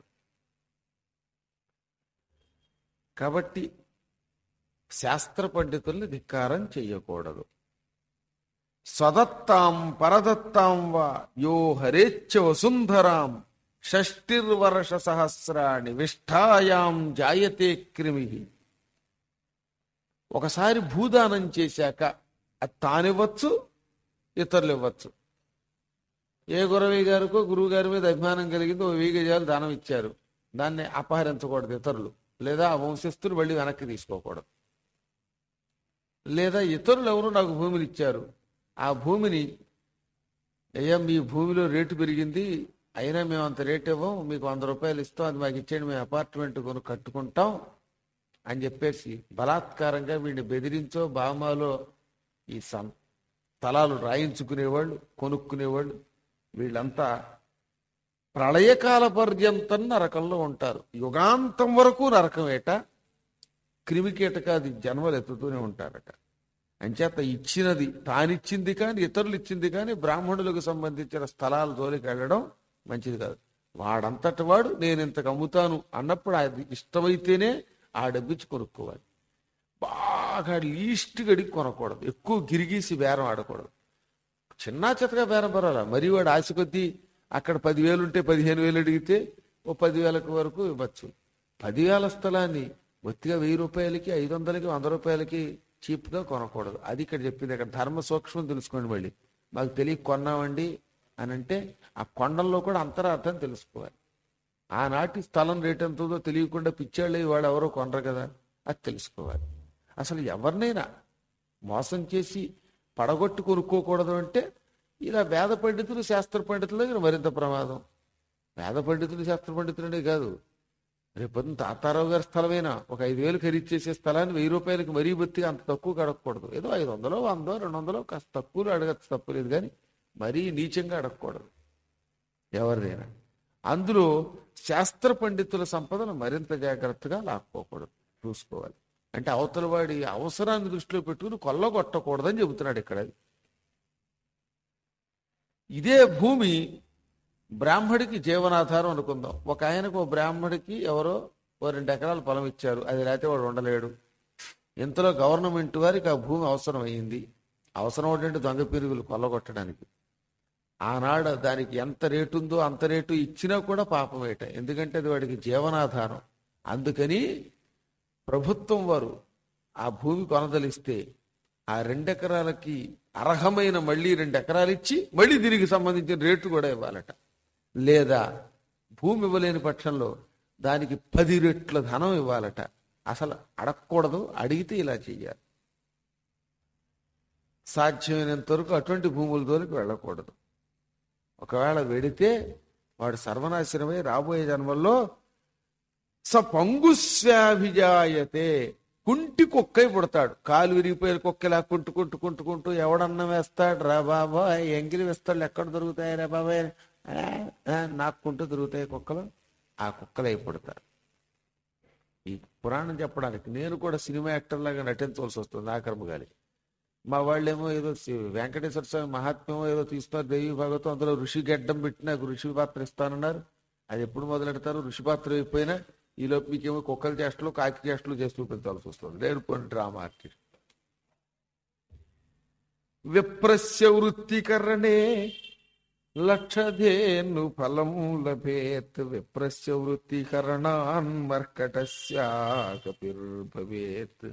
కాబట్టి శాస్త్ర పండితుల్ని ధిక్కారం చెయ్యకూడదు స్వదత్తాం పరదత్తాం వా యో హరేచ్ఛ వసుంధరాం షష్టిర్వర్ష సహస్రాణి విష్ఠాయాం జాయతే క్రిమి ఒకసారి భూదానం చేశాక అది తానివ్వచ్చు ఇతరులు ఇవ్వచ్చు ఏ గురవయ్య గారికో గురువు గారి మీద అభిమానం కలిగింది ఓ వెయ్యి గజాలు దానం ఇచ్చారు దాన్ని అపహరించకూడదు ఇతరులు లేదా ఆ వంశస్థులు మళ్ళీ వెనక్కి తీసుకోకూడదు లేదా ఇతరులు ఎవరు నాకు భూమిని ఇచ్చారు ఆ భూమిని అయ్యా మీ భూమిలో రేటు పెరిగింది అయినా మేము అంత రేట్ ఇవ్వం మీకు వంద రూపాయలు ఇస్తాం అది మాకు ఇచ్చేయండి మేము అపార్ట్మెంట్ కొని కట్టుకుంటాం అని చెప్పేసి బలాత్కారంగా వీడిని బెదిరించో బామాలో ఈ సం స్థలాలు రాయించుకునేవాళ్ళు కొనుక్కునేవాళ్ళు వీళ్ళంతా ప్రళయకాల పర్యంతం నరకంలో ఉంటారు యుగాంతం వరకు నరకం ఏట క్రిమికీటకాది జన్మలు ఎత్తుతూనే ఉంటారట అంచేత ఇచ్చినది తానిచ్చింది కానీ ఇతరులు ఇచ్చింది కానీ బ్రాహ్మణులకు సంబంధించిన స్థలాల జోలికి వెళ్ళడం మంచిది కాదు వాడంతటి వాడు నేను ఇంతకు అమ్ముతాను అన్నప్పుడు అది ఇష్టమైతేనే ఆ డబ్బిచ్చి కొనుక్కోవాలి బాగా లీస్ట్ గడికి కొనకూడదు ఎక్కువ గిరిగీసి బేరం ఆడకూడదు చిన్న చితగా బేరం పర్వాలా మరి వాడు ఆశ కొద్దీ అక్కడ పదివేలు ఉంటే పదిహేను వేలు అడిగితే ఓ పదివేలకు వరకు ఇవ్వచ్చు పదివేల స్థలాన్ని ఒత్తిగా వెయ్యి రూపాయలకి ఐదు వందలకి వంద రూపాయలకి చీప్గా కొనకూడదు అది ఇక్కడ చెప్పింది అక్కడ ధర్మ సూక్ష్మం తెలుసుకోండి మళ్ళీ మాకు తెలియ కొన్నామండి అని అంటే ఆ కొండల్లో కూడా అంతరార్థం తెలుసుకోవాలి ఆనాటి స్థలం రేట్ ఎంతుందో తెలియకుండా పిచ్చాళ్ళు వాడు ఎవరో కొనరు కదా అది తెలుసుకోవాలి అసలు ఎవరినైనా మోసం చేసి పడగొట్టి కొనుక్కోకూడదు అంటే ఇలా వేద పండితులు శాస్త్ర పండితుల దగ్గర మరింత ప్రమాదం వేద పండితులు శాస్త్ర పండితులనే కాదు రేపొద్దున తాతారావు గారి స్థలమైనా ఒక ఐదు వేలు ఖరీదు చేసే స్థలాన్ని వెయ్యి రూపాయలకి మరీ బొత్తిగా అంత తక్కువ అడగకూడదు ఏదో ఐదు వందలో వందో రెండు వందలో కాస్త తక్కువలో అడగచ్చు తప్పులేదు కానీ మరీ నీచంగా అడగకూడదు ఎవరిదైనా అందులో శాస్త్ర పండితుల సంపదను మరింత జాగ్రత్తగా లాక్కోకూడదు చూసుకోవాలి అంటే అవతల వాడి అవసరాన్ని దృష్టిలో పెట్టుకుని కొల్లగొట్టకూడదని చెబుతున్నాడు ఇక్కడ ఇదే భూమి బ్రాహ్మడికి జీవనాధారం అనుకుందాం ఒక ఆయనకు ఓ బ్రాహ్మడికి ఎవరో ఓ రెండు ఎకరాల పొలం ఇచ్చారు అది లేకపోతే వాడు ఉండలేడు ఇంతలో గవర్నమెంట్ వారికి ఆ భూమి అవసరం అయింది అవసరం ఏంటంటే దొంగ పిరుగులు కొల్లగొట్టడానికి ఆనాడు దానికి ఎంత రేటు ఉందో అంత రేటు ఇచ్చినా కూడా పాపమేట ఎందుకంటే అది వాడికి జీవనాధారం అందుకని ప్రభుత్వం వారు ఆ భూమి కొనదలిస్తే ఆ రెండెకరాలకి అర్హమైన మళ్ళీ రెండు ఎకరాలు ఇచ్చి మళ్ళీ దీనికి సంబంధించిన రేటు కూడా ఇవ్వాలట లేదా భూమి ఇవ్వలేని పక్షంలో దానికి పది రెట్ల ధనం ఇవ్వాలట అసలు అడగకూడదు అడిగితే ఇలా చెయ్యాలి సాధ్యమైనంత వరకు అటువంటి భూముల జోలికి వెళ్ళకూడదు ఒకవేళ వెడితే వాడు సర్వనాశనమై రాబోయే జన్మల్లో స పంగుస్వాభిజాయతే కుంటి కుక్కై పుడతాడు కాలు విరిగిపోయిన కుక్కలా కుంటు కుంటు కుంటు కుంటూ ఎవడన్నా వేస్తాడు రా బాబాయ్ ఎంగిలి వేస్తాడు ఎక్కడ దొరుకుతాయి రా బాబాయ్ ఆ, ఆ, నాకుంటూ దొరుకుతాయి కుక్కలు ఆ కుక్కలై పుడతారు ఈ పురాణం చెప్పడానికి నేను కూడా సినిమా యాక్టర్ లాగా నటించవలసి వస్తుంది నా కర్మగాలి మా వాళ్ళేమో ఏదో సి- వెంకటేశ్వర స్వామి మహాత్మ్యమో ఏదో తీస్తున్నారు దేవి భాగవతం అందులో ఋషి గడ్డం పెట్టి నాకు ఋషి పాత్ర ఇస్తానన్నారు అది ఎప్పుడు మొదలెడతారు ఋషి పాత్ర అయిపోయినా ఈ లోపు మీకేమో కుక్కల చేష్టలు కాకి చేష్టలు చేసి చూపించాల్సి వస్తుంది నేను కొన్ని డ్రామా ఆర్టిస్ట్ విప్రస్య వృత్తికరణే లక్షధేను ఫలం లభేత్ విప్రస్య వృత్తికరణాన్ మర్కటస్యాకపిర్భవేత్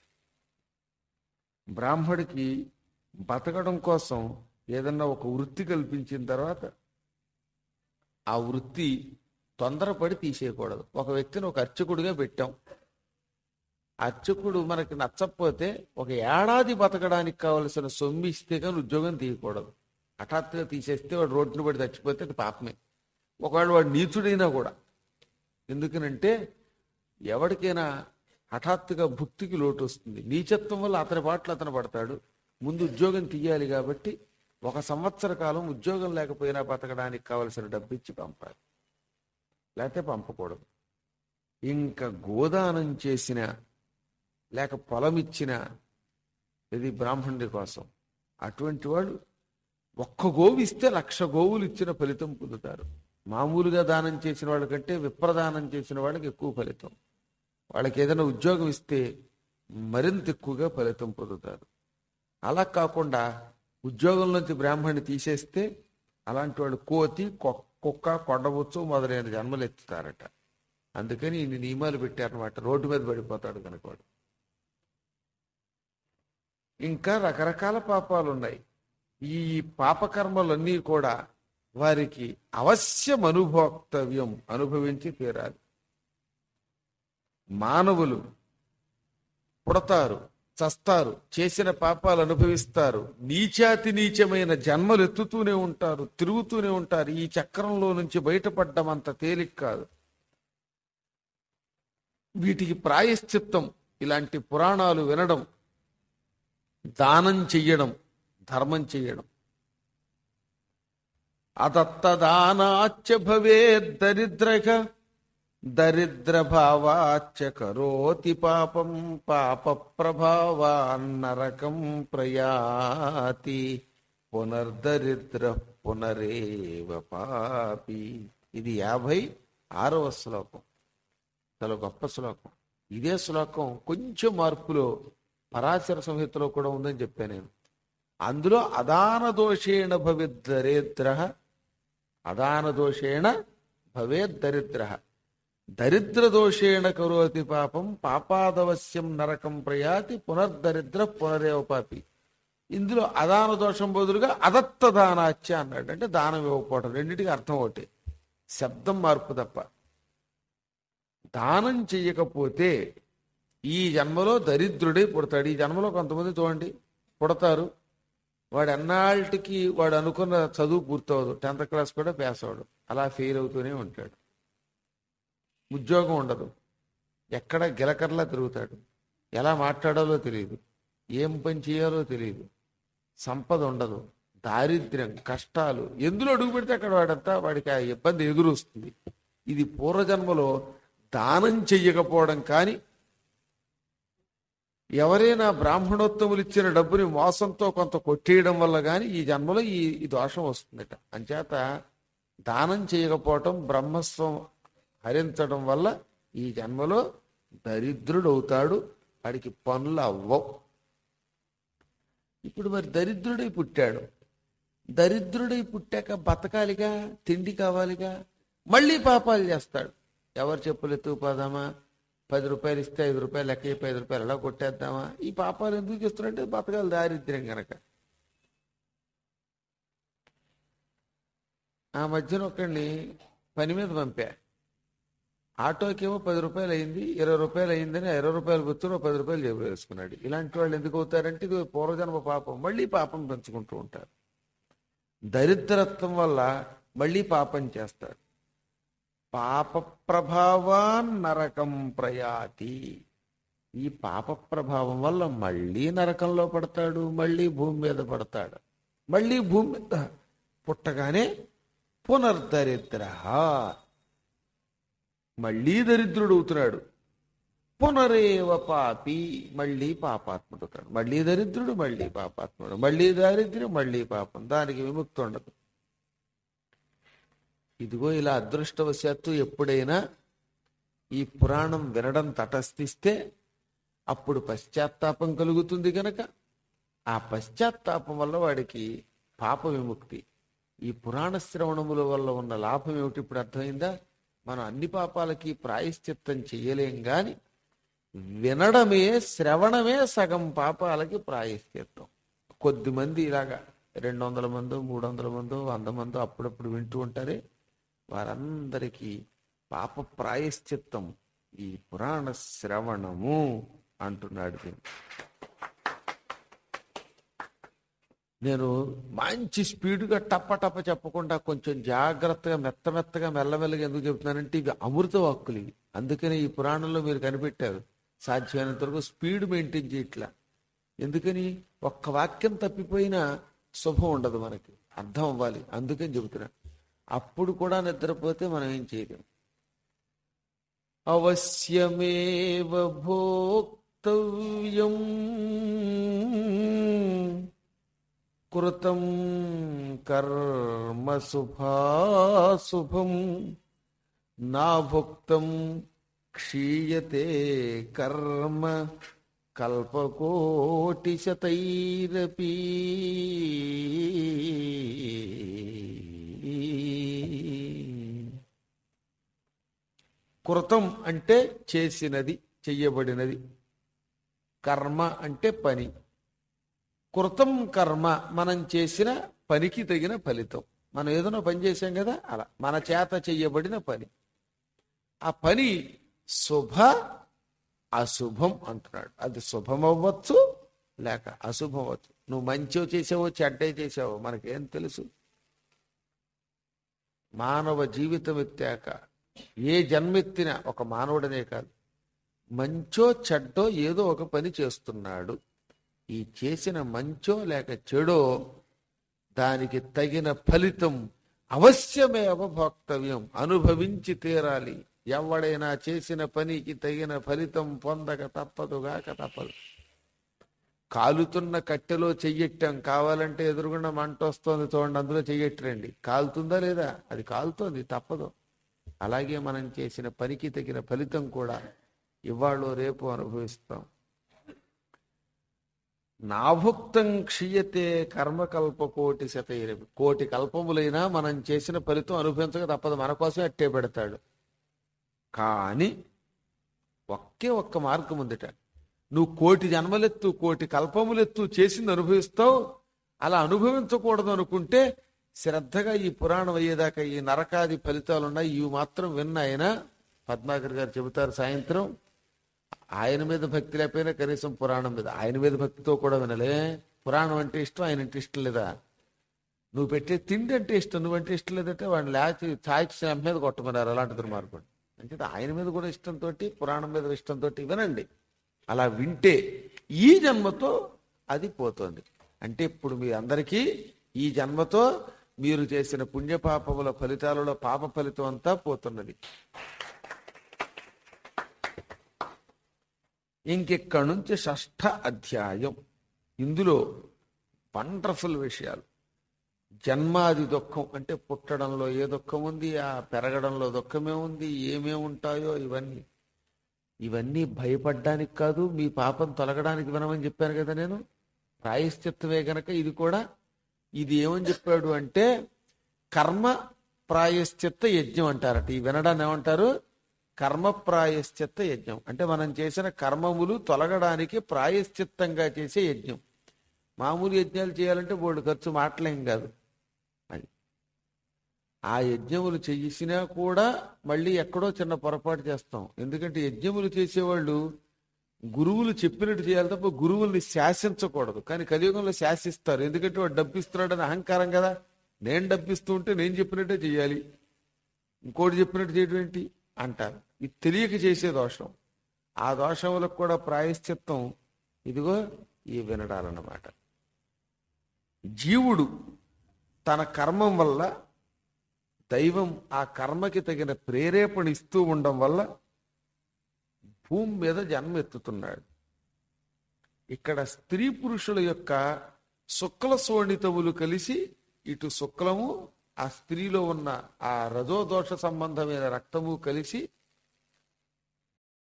బ్రాహ్మడికి బతకడం కోసం ఏదన్నా ఒక వృత్తి కల్పించిన తర్వాత ఆ వృత్తి తొందరపడి తీసేయకూడదు ఒక వ్యక్తిని ఒక అర్చకుడిగా పెట్టాం అర్చకుడు మనకి నచ్చకపోతే ఒక ఏడాది బతకడానికి కావలసిన సొమ్ము ఇస్తే కానీ ఉద్యోగం తీయకూడదు హఠాత్తుగా తీసేస్తే వాడు రోడ్డును పడి చచ్చిపోతే అది పాపమే ఒకవేళ వాడు నీచుడైనా కూడా ఎందుకనంటే ఎవరికైనా హఠాత్తుగా భుక్తికి లోటు వస్తుంది నీచత్వం వల్ల అతని పాటలు అతను పడతాడు ముందు ఉద్యోగం తీయాలి కాబట్టి ఒక సంవత్సర కాలం ఉద్యోగం లేకపోయినా బతకడానికి కావలసిన డబ్బు ఇచ్చి పంపాలి లేకపోతే పంపకూడదు ఇంకా గోదానం చేసిన లేక పొలం ఇచ్చిన ఇది బ్రాహ్మణుడి కోసం అటువంటి వాడు ఒక్క గోవు ఇస్తే లక్ష గోవులు ఇచ్చిన ఫలితం పొందుతారు మామూలుగా దానం చేసిన వాళ్ళకంటే విప్రదానం చేసిన వాళ్ళకి ఎక్కువ ఫలితం వాళ్ళకి ఏదైనా ఉద్యోగం ఇస్తే మరింత ఎక్కువగా ఫలితం పొందుతారు అలా కాకుండా ఉద్యోగంలోంచి బ్రాహ్మణ్ణి తీసేస్తే అలాంటి వాళ్ళు కోతి కొ- కుక్క కొండబుచ్చు మొదలైన జన్మలు ఎత్తుతారట అందుకని ఇన్ని నియమాలు పెట్టారనమాట రోడ్డు మీద పడిపోతాడు కనుక వాడు ఇంకా రకరకాల పాపాలు ఉన్నాయి ఈ పాపకర్మలన్నీ కూడా వారికి అవశ్యం అనుభోక్తవ్యం అనుభవించి తీరాలి మానవులు పుడతారు చస్తారు చేసిన పాపాలు అనుభవిస్తారు నీచాతి నీచమైన జన్మలు ఎత్తుతూనే ఉంటారు తిరుగుతూనే ఉంటారు ఈ చక్రంలో నుంచి బయటపడ్డం అంత తేలిక కాదు వీటికి ప్రాయశ్చిత్తం ఇలాంటి పురాణాలు వినడం దానం చెయ్యడం ధర్మం చెయ్యడం అదత్తదానాచ్చ భవే దరిద్రక దరిద్ర భావాచ్చ కరోతి పాపం పాప ప్రభావాన్నరకం ప్రయాతి పునర్దరిద్ర పునరేవ పాపి ఇది యాభై ఆరవ శ్లోకం చాలా గొప్ప శ్లోకం ఇదే శ్లోకం కొంచెం మార్పులో పరాశర సంహితలో కూడా ఉందని చెప్పాను నేను అందులో అదాన దోషేణ భవేద్ దరిద్ర అదాన దోషేణ భవేద్ దరిద్ర దరిద్ర దోషేణ కరోతి పాపం పాపాదవశ్యం నరకం ప్రయాతి పునర్దరిద్ర పునరేవ పాపి ఇందులో అదాన దోషం బదులుగా అదత్త దానాచ్య అన్నాడు అంటే దానం ఇవ్వకపోవడం రెండింటికి అర్థం ఒకటి శబ్దం మార్పు తప్ప దానం చెయ్యకపోతే ఈ జన్మలో దరిద్రుడే పుడతాడు ఈ జన్మలో కొంతమంది చూడండి పుడతారు వాడు ఎన్నాళ్ళకి వాడు అనుకున్న చదువు పూర్తవదు టెన్త్ క్లాస్ కూడా పాస్ అవడు అలా ఫెయిల్ అవుతూనే ఉంటాడు ఉద్యోగం ఉండదు ఎక్కడ గిలకర్లా తిరుగుతాడు ఎలా మాట్లాడాలో తెలియదు ఏం పని చేయాలో తెలియదు సంపద ఉండదు దారిద్ర్యం కష్టాలు ఎందులో అడుగు పెడితే అక్కడ వాడంతా వాడికి ఆ ఇబ్బంది ఎదురొస్తుంది ఇది పూర్వజన్మలో దానం చెయ్యకపోవడం కానీ ఎవరైనా బ్రాహ్మణోత్తములు ఇచ్చిన డబ్బుని మోసంతో కొంత కొట్టేయడం వల్ల కానీ ఈ జన్మలో ఈ ఈ దోషం వస్తుందట అంచేత దానం చేయకపోవటం బ్రహ్మస్వం హరించడం వల్ల ఈ జన్మలో దరిద్రుడు అవుతాడు వాడికి పనులు అవ్వవు ఇప్పుడు మరి దరిద్రుడై పుట్టాడు దరిద్రుడై పుట్టాక బతకాలిగా తిండి కావాలిగా మళ్ళీ పాపాలు చేస్తాడు ఎవరు చెప్పులు ఎత్తుకుపోదామా పది రూపాయలు ఇస్తే ఐదు రూపాయలు లెక్క చెప్పి ఐదు రూపాయలు ఎలా కొట్టేద్దామా ఈ పాపాలు ఎందుకు చేస్తున్నట్టే బతకాలి దారిద్ర్యం గనక ఆ మధ్యన ఒకడిని పని మీద పంపా ఆటోకేమో పది రూపాయలు అయింది ఇరవై రూపాయలు అయిందని ఆ ఇరవై రూపాయలు గుర్తులో పది రూపాయలు జేబులో వేసుకున్నాడు ఇలాంటి వాళ్ళు ఎందుకు అవుతారంటే ఇది పూర్వజన్మ పాపం మళ్ళీ పాపం పెంచుకుంటూ ఉంటారు దరిద్రత్వం వల్ల మళ్ళీ పాపం చేస్తాడు పాప ప్రభావాన్ నరకం ప్రయాతి ఈ పాప ప్రభావం వల్ల మళ్ళీ నరకంలో పడతాడు మళ్ళీ భూమి మీద పడతాడు మళ్ళీ భూమి మీద పుట్టగానే పునర్దరిద్ర మళ్ళీ దరిద్రుడు అవుతున్నాడు పునరేవ పాపి మళ్ళీ పాపాత్ముడు అవుతాడు మళ్ళీ దరిద్రుడు మళ్ళీ పాపాత్ముడు మళ్ళీ దారిద్ర్యం మళ్ళీ పాపం దానికి విముక్తి ఉండదు ఇదిగో ఇలా అదృష్టవశాత్తు ఎప్పుడైనా ఈ పురాణం వినడం తటస్థిస్తే అప్పుడు పశ్చాత్తాపం కలుగుతుంది గనక ఆ పశ్చాత్తాపం వల్ల వాడికి పాప విముక్తి ఈ పురాణ శ్రవణముల వల్ల ఉన్న లాభం ఏమిటి ఇప్పుడు అర్థమైందా మనం అన్ని పాపాలకి ప్రాయశ్చిత్తం చెయ్యలేం గాని వినడమే శ్రవణమే సగం పాపాలకి ప్రాయశ్చిత్తం కొద్ది మంది ఇలాగా రెండు వందల మందో మూడు వందల మందో వంద మందో అప్పుడప్పుడు వింటూ ఉంటారే వారందరికీ పాప ప్రాయశ్చిత్తం ఈ పురాణ శ్రవణము అంటున్నాడు దీన్ని నేను మంచి స్పీడ్గా టప్ప టప్ప చెప్పకుండా కొంచెం జాగ్రత్తగా మెత్త మెత్తగా మెల్లమెల్లగా ఎందుకు చెప్తున్నానంటే ఇవి అమృత వాక్కులు ఇవి అందుకని ఈ పురాణంలో మీరు కనిపెట్టారు సాధ్యమైనంత వరకు స్పీడ్ మెయింటైన్ చేయట్లా ఎందుకని ఒక్క వాక్యం తప్పిపోయినా శుభం ఉండదు మనకి అర్థం అవ్వాలి అందుకని చెబుతున్నా అప్పుడు కూడా నిద్రపోతే మనం ఏం చేయలేం అవశ్యమేవ భోక్తవ్యం కృతం కర్మ శుభాశుభం నాభుక్తం క్షీయతే కర్మ కల్పకోటి శతైరపి కృతం అంటే చేసినది చెయ్యబడినది కర్మ అంటే పని కృతం కర్మ మనం చేసిన పనికి తగిన ఫలితం మనం ఏదైనా పని చేసాం కదా అలా మన చేత చెయ్యబడిన పని ఆ పని శుభ అశుభం అంటున్నాడు అది శుభం అవ్వచ్చు లేక అశుభం అవ్వచ్చు నువ్వు మంచి చేసావో చెడ్డే చేసావో మనకేం తెలుసు మానవ జీవితం ఎత్తాక ఏ జన్మెత్తినా ఒక మానవుడనే కాదు మంచో చెడ్డో ఏదో ఒక పని చేస్తున్నాడు ఈ చేసిన మంచో లేక చెడో దానికి తగిన ఫలితం అవశ్యమే అవభోక్తవ్యం అనుభవించి తీరాలి ఎవడైనా చేసిన పనికి తగిన ఫలితం పొందక తప్పదుగాక తప్పదు కాలుతున్న కట్టెలో చెయ్యెట్టాం కావాలంటే ఎదురుగుండా మంట వస్తుంది చూడండి అందులో చెయ్యెట్టరండి కాలుతుందా లేదా అది కాలుతోంది తప్పదు అలాగే మనం చేసిన పనికి తగిన ఫలితం కూడా ఇవాళ రేపు అనుభవిస్తాం నాభుక్తం క్షీయతే కర్మకల్ప కోటి శతైరవి కోటి కల్పములైనా మనం చేసిన ఫలితం అనుభవించక తప్పదు మన కోసమే అట్టే పెడతాడు కానీ ఒకే ఒక్క మార్గం ఉందిట నువ్వు కోటి జన్మలెత్తు కోటి కల్పములెత్తు చేసింది అనుభవిస్తావు అలా అనుభవించకూడదు అనుకుంటే శ్రద్ధగా ఈ పురాణం అయ్యేదాకా ఈ నరకాది ఫలితాలు ఉన్నాయి ఇవి మాత్రం విన్న ఆయన పద్మాకర్ గారు చెబుతారు సాయంత్రం ఆయన మీద భక్తి లేకపోయినా కనీసం పురాణం మీద ఆయన మీద భక్తితో కూడా వినలే పురాణం అంటే ఇష్టం ఆయన అంటే ఇష్టం లేదా నువ్వు పెట్టే తిండి అంటే ఇష్టం నువ్వంటే ఇష్టం లేదంటే వాడిని లేచి ఛాయ్ మీద కొట్టమన్నారు అలాంటి దుర్మార్గుడు అంటే ఆయన మీద కూడా ఇష్టంతో పురాణం మీద ఇష్టంతో వినండి అలా వింటే ఈ జన్మతో అది పోతుంది అంటే ఇప్పుడు మీ అందరికీ ఈ జన్మతో మీరు చేసిన పుణ్యపాపముల ఫలితాలలో పాప ఫలితం అంతా పోతున్నది ఇంకెక్కడి నుంచి షష్ఠ అధ్యాయం ఇందులో వండర్ఫుల్ విషయాలు జన్మాది దుఃఖం అంటే పుట్టడంలో ఏ దుఃఖం ఉంది ఆ పెరగడంలో దుఃఖమే ఉంది ఏమేమి ఉంటాయో ఇవన్నీ ఇవన్నీ భయపడ్డానికి కాదు మీ పాపం తొలగడానికి వినమని చెప్పాను కదా నేను ప్రాయశ్చిత్తమే గనక ఇది కూడా ఇది ఏమని చెప్పాడు అంటే కర్మ ప్రాయశ్చిత్త యజ్ఞం అంటారట ఈ వినడాన్ని ఏమంటారు కర్మ ప్రాయశ్చిత్త యజ్ఞం అంటే మనం చేసిన కర్మములు తొలగడానికి ప్రాయశ్చిత్తంగా చేసే యజ్ఞం మామూలు యజ్ఞాలు చేయాలంటే బోర్డు ఖర్చు మాటలేం కాదు అది ఆ యజ్ఞములు చేసినా కూడా మళ్ళీ ఎక్కడో చిన్న పొరపాటు చేస్తాం ఎందుకంటే యజ్ఞములు చేసేవాళ్ళు గురువులు చెప్పినట్టు చేయాలి తప్ప గురువుల్ని శాసించకూడదు కానీ కలియుగంలో శాసిస్తారు ఎందుకంటే వాడు డబ్బిస్తున్నాడని అహంకారం కదా నేను డబ్బిస్తూ ఉంటే నేను చెప్పినట్టే చేయాలి ఇంకోటి చెప్పినట్టు చేయడం ఏంటి అంటారు ఇది తెలియక చేసే దోషం ఆ దోషములకు కూడా ప్రాయశ్చిత్తం ఇదిగో ఈ వినడాలన్నమాట జీవుడు తన కర్మం వల్ల దైవం ఆ కర్మకి తగిన ప్రేరేపణ ఇస్తూ ఉండడం వల్ల భూమి మీద జన్మ ఎత్తుతున్నాడు ఇక్కడ స్త్రీ పురుషుల యొక్క శుక్ల శోణితములు కలిసి ఇటు శుక్లము ఆ స్త్రీలో ఉన్న ఆ రజోదోష సంబంధమైన రక్తము కలిసి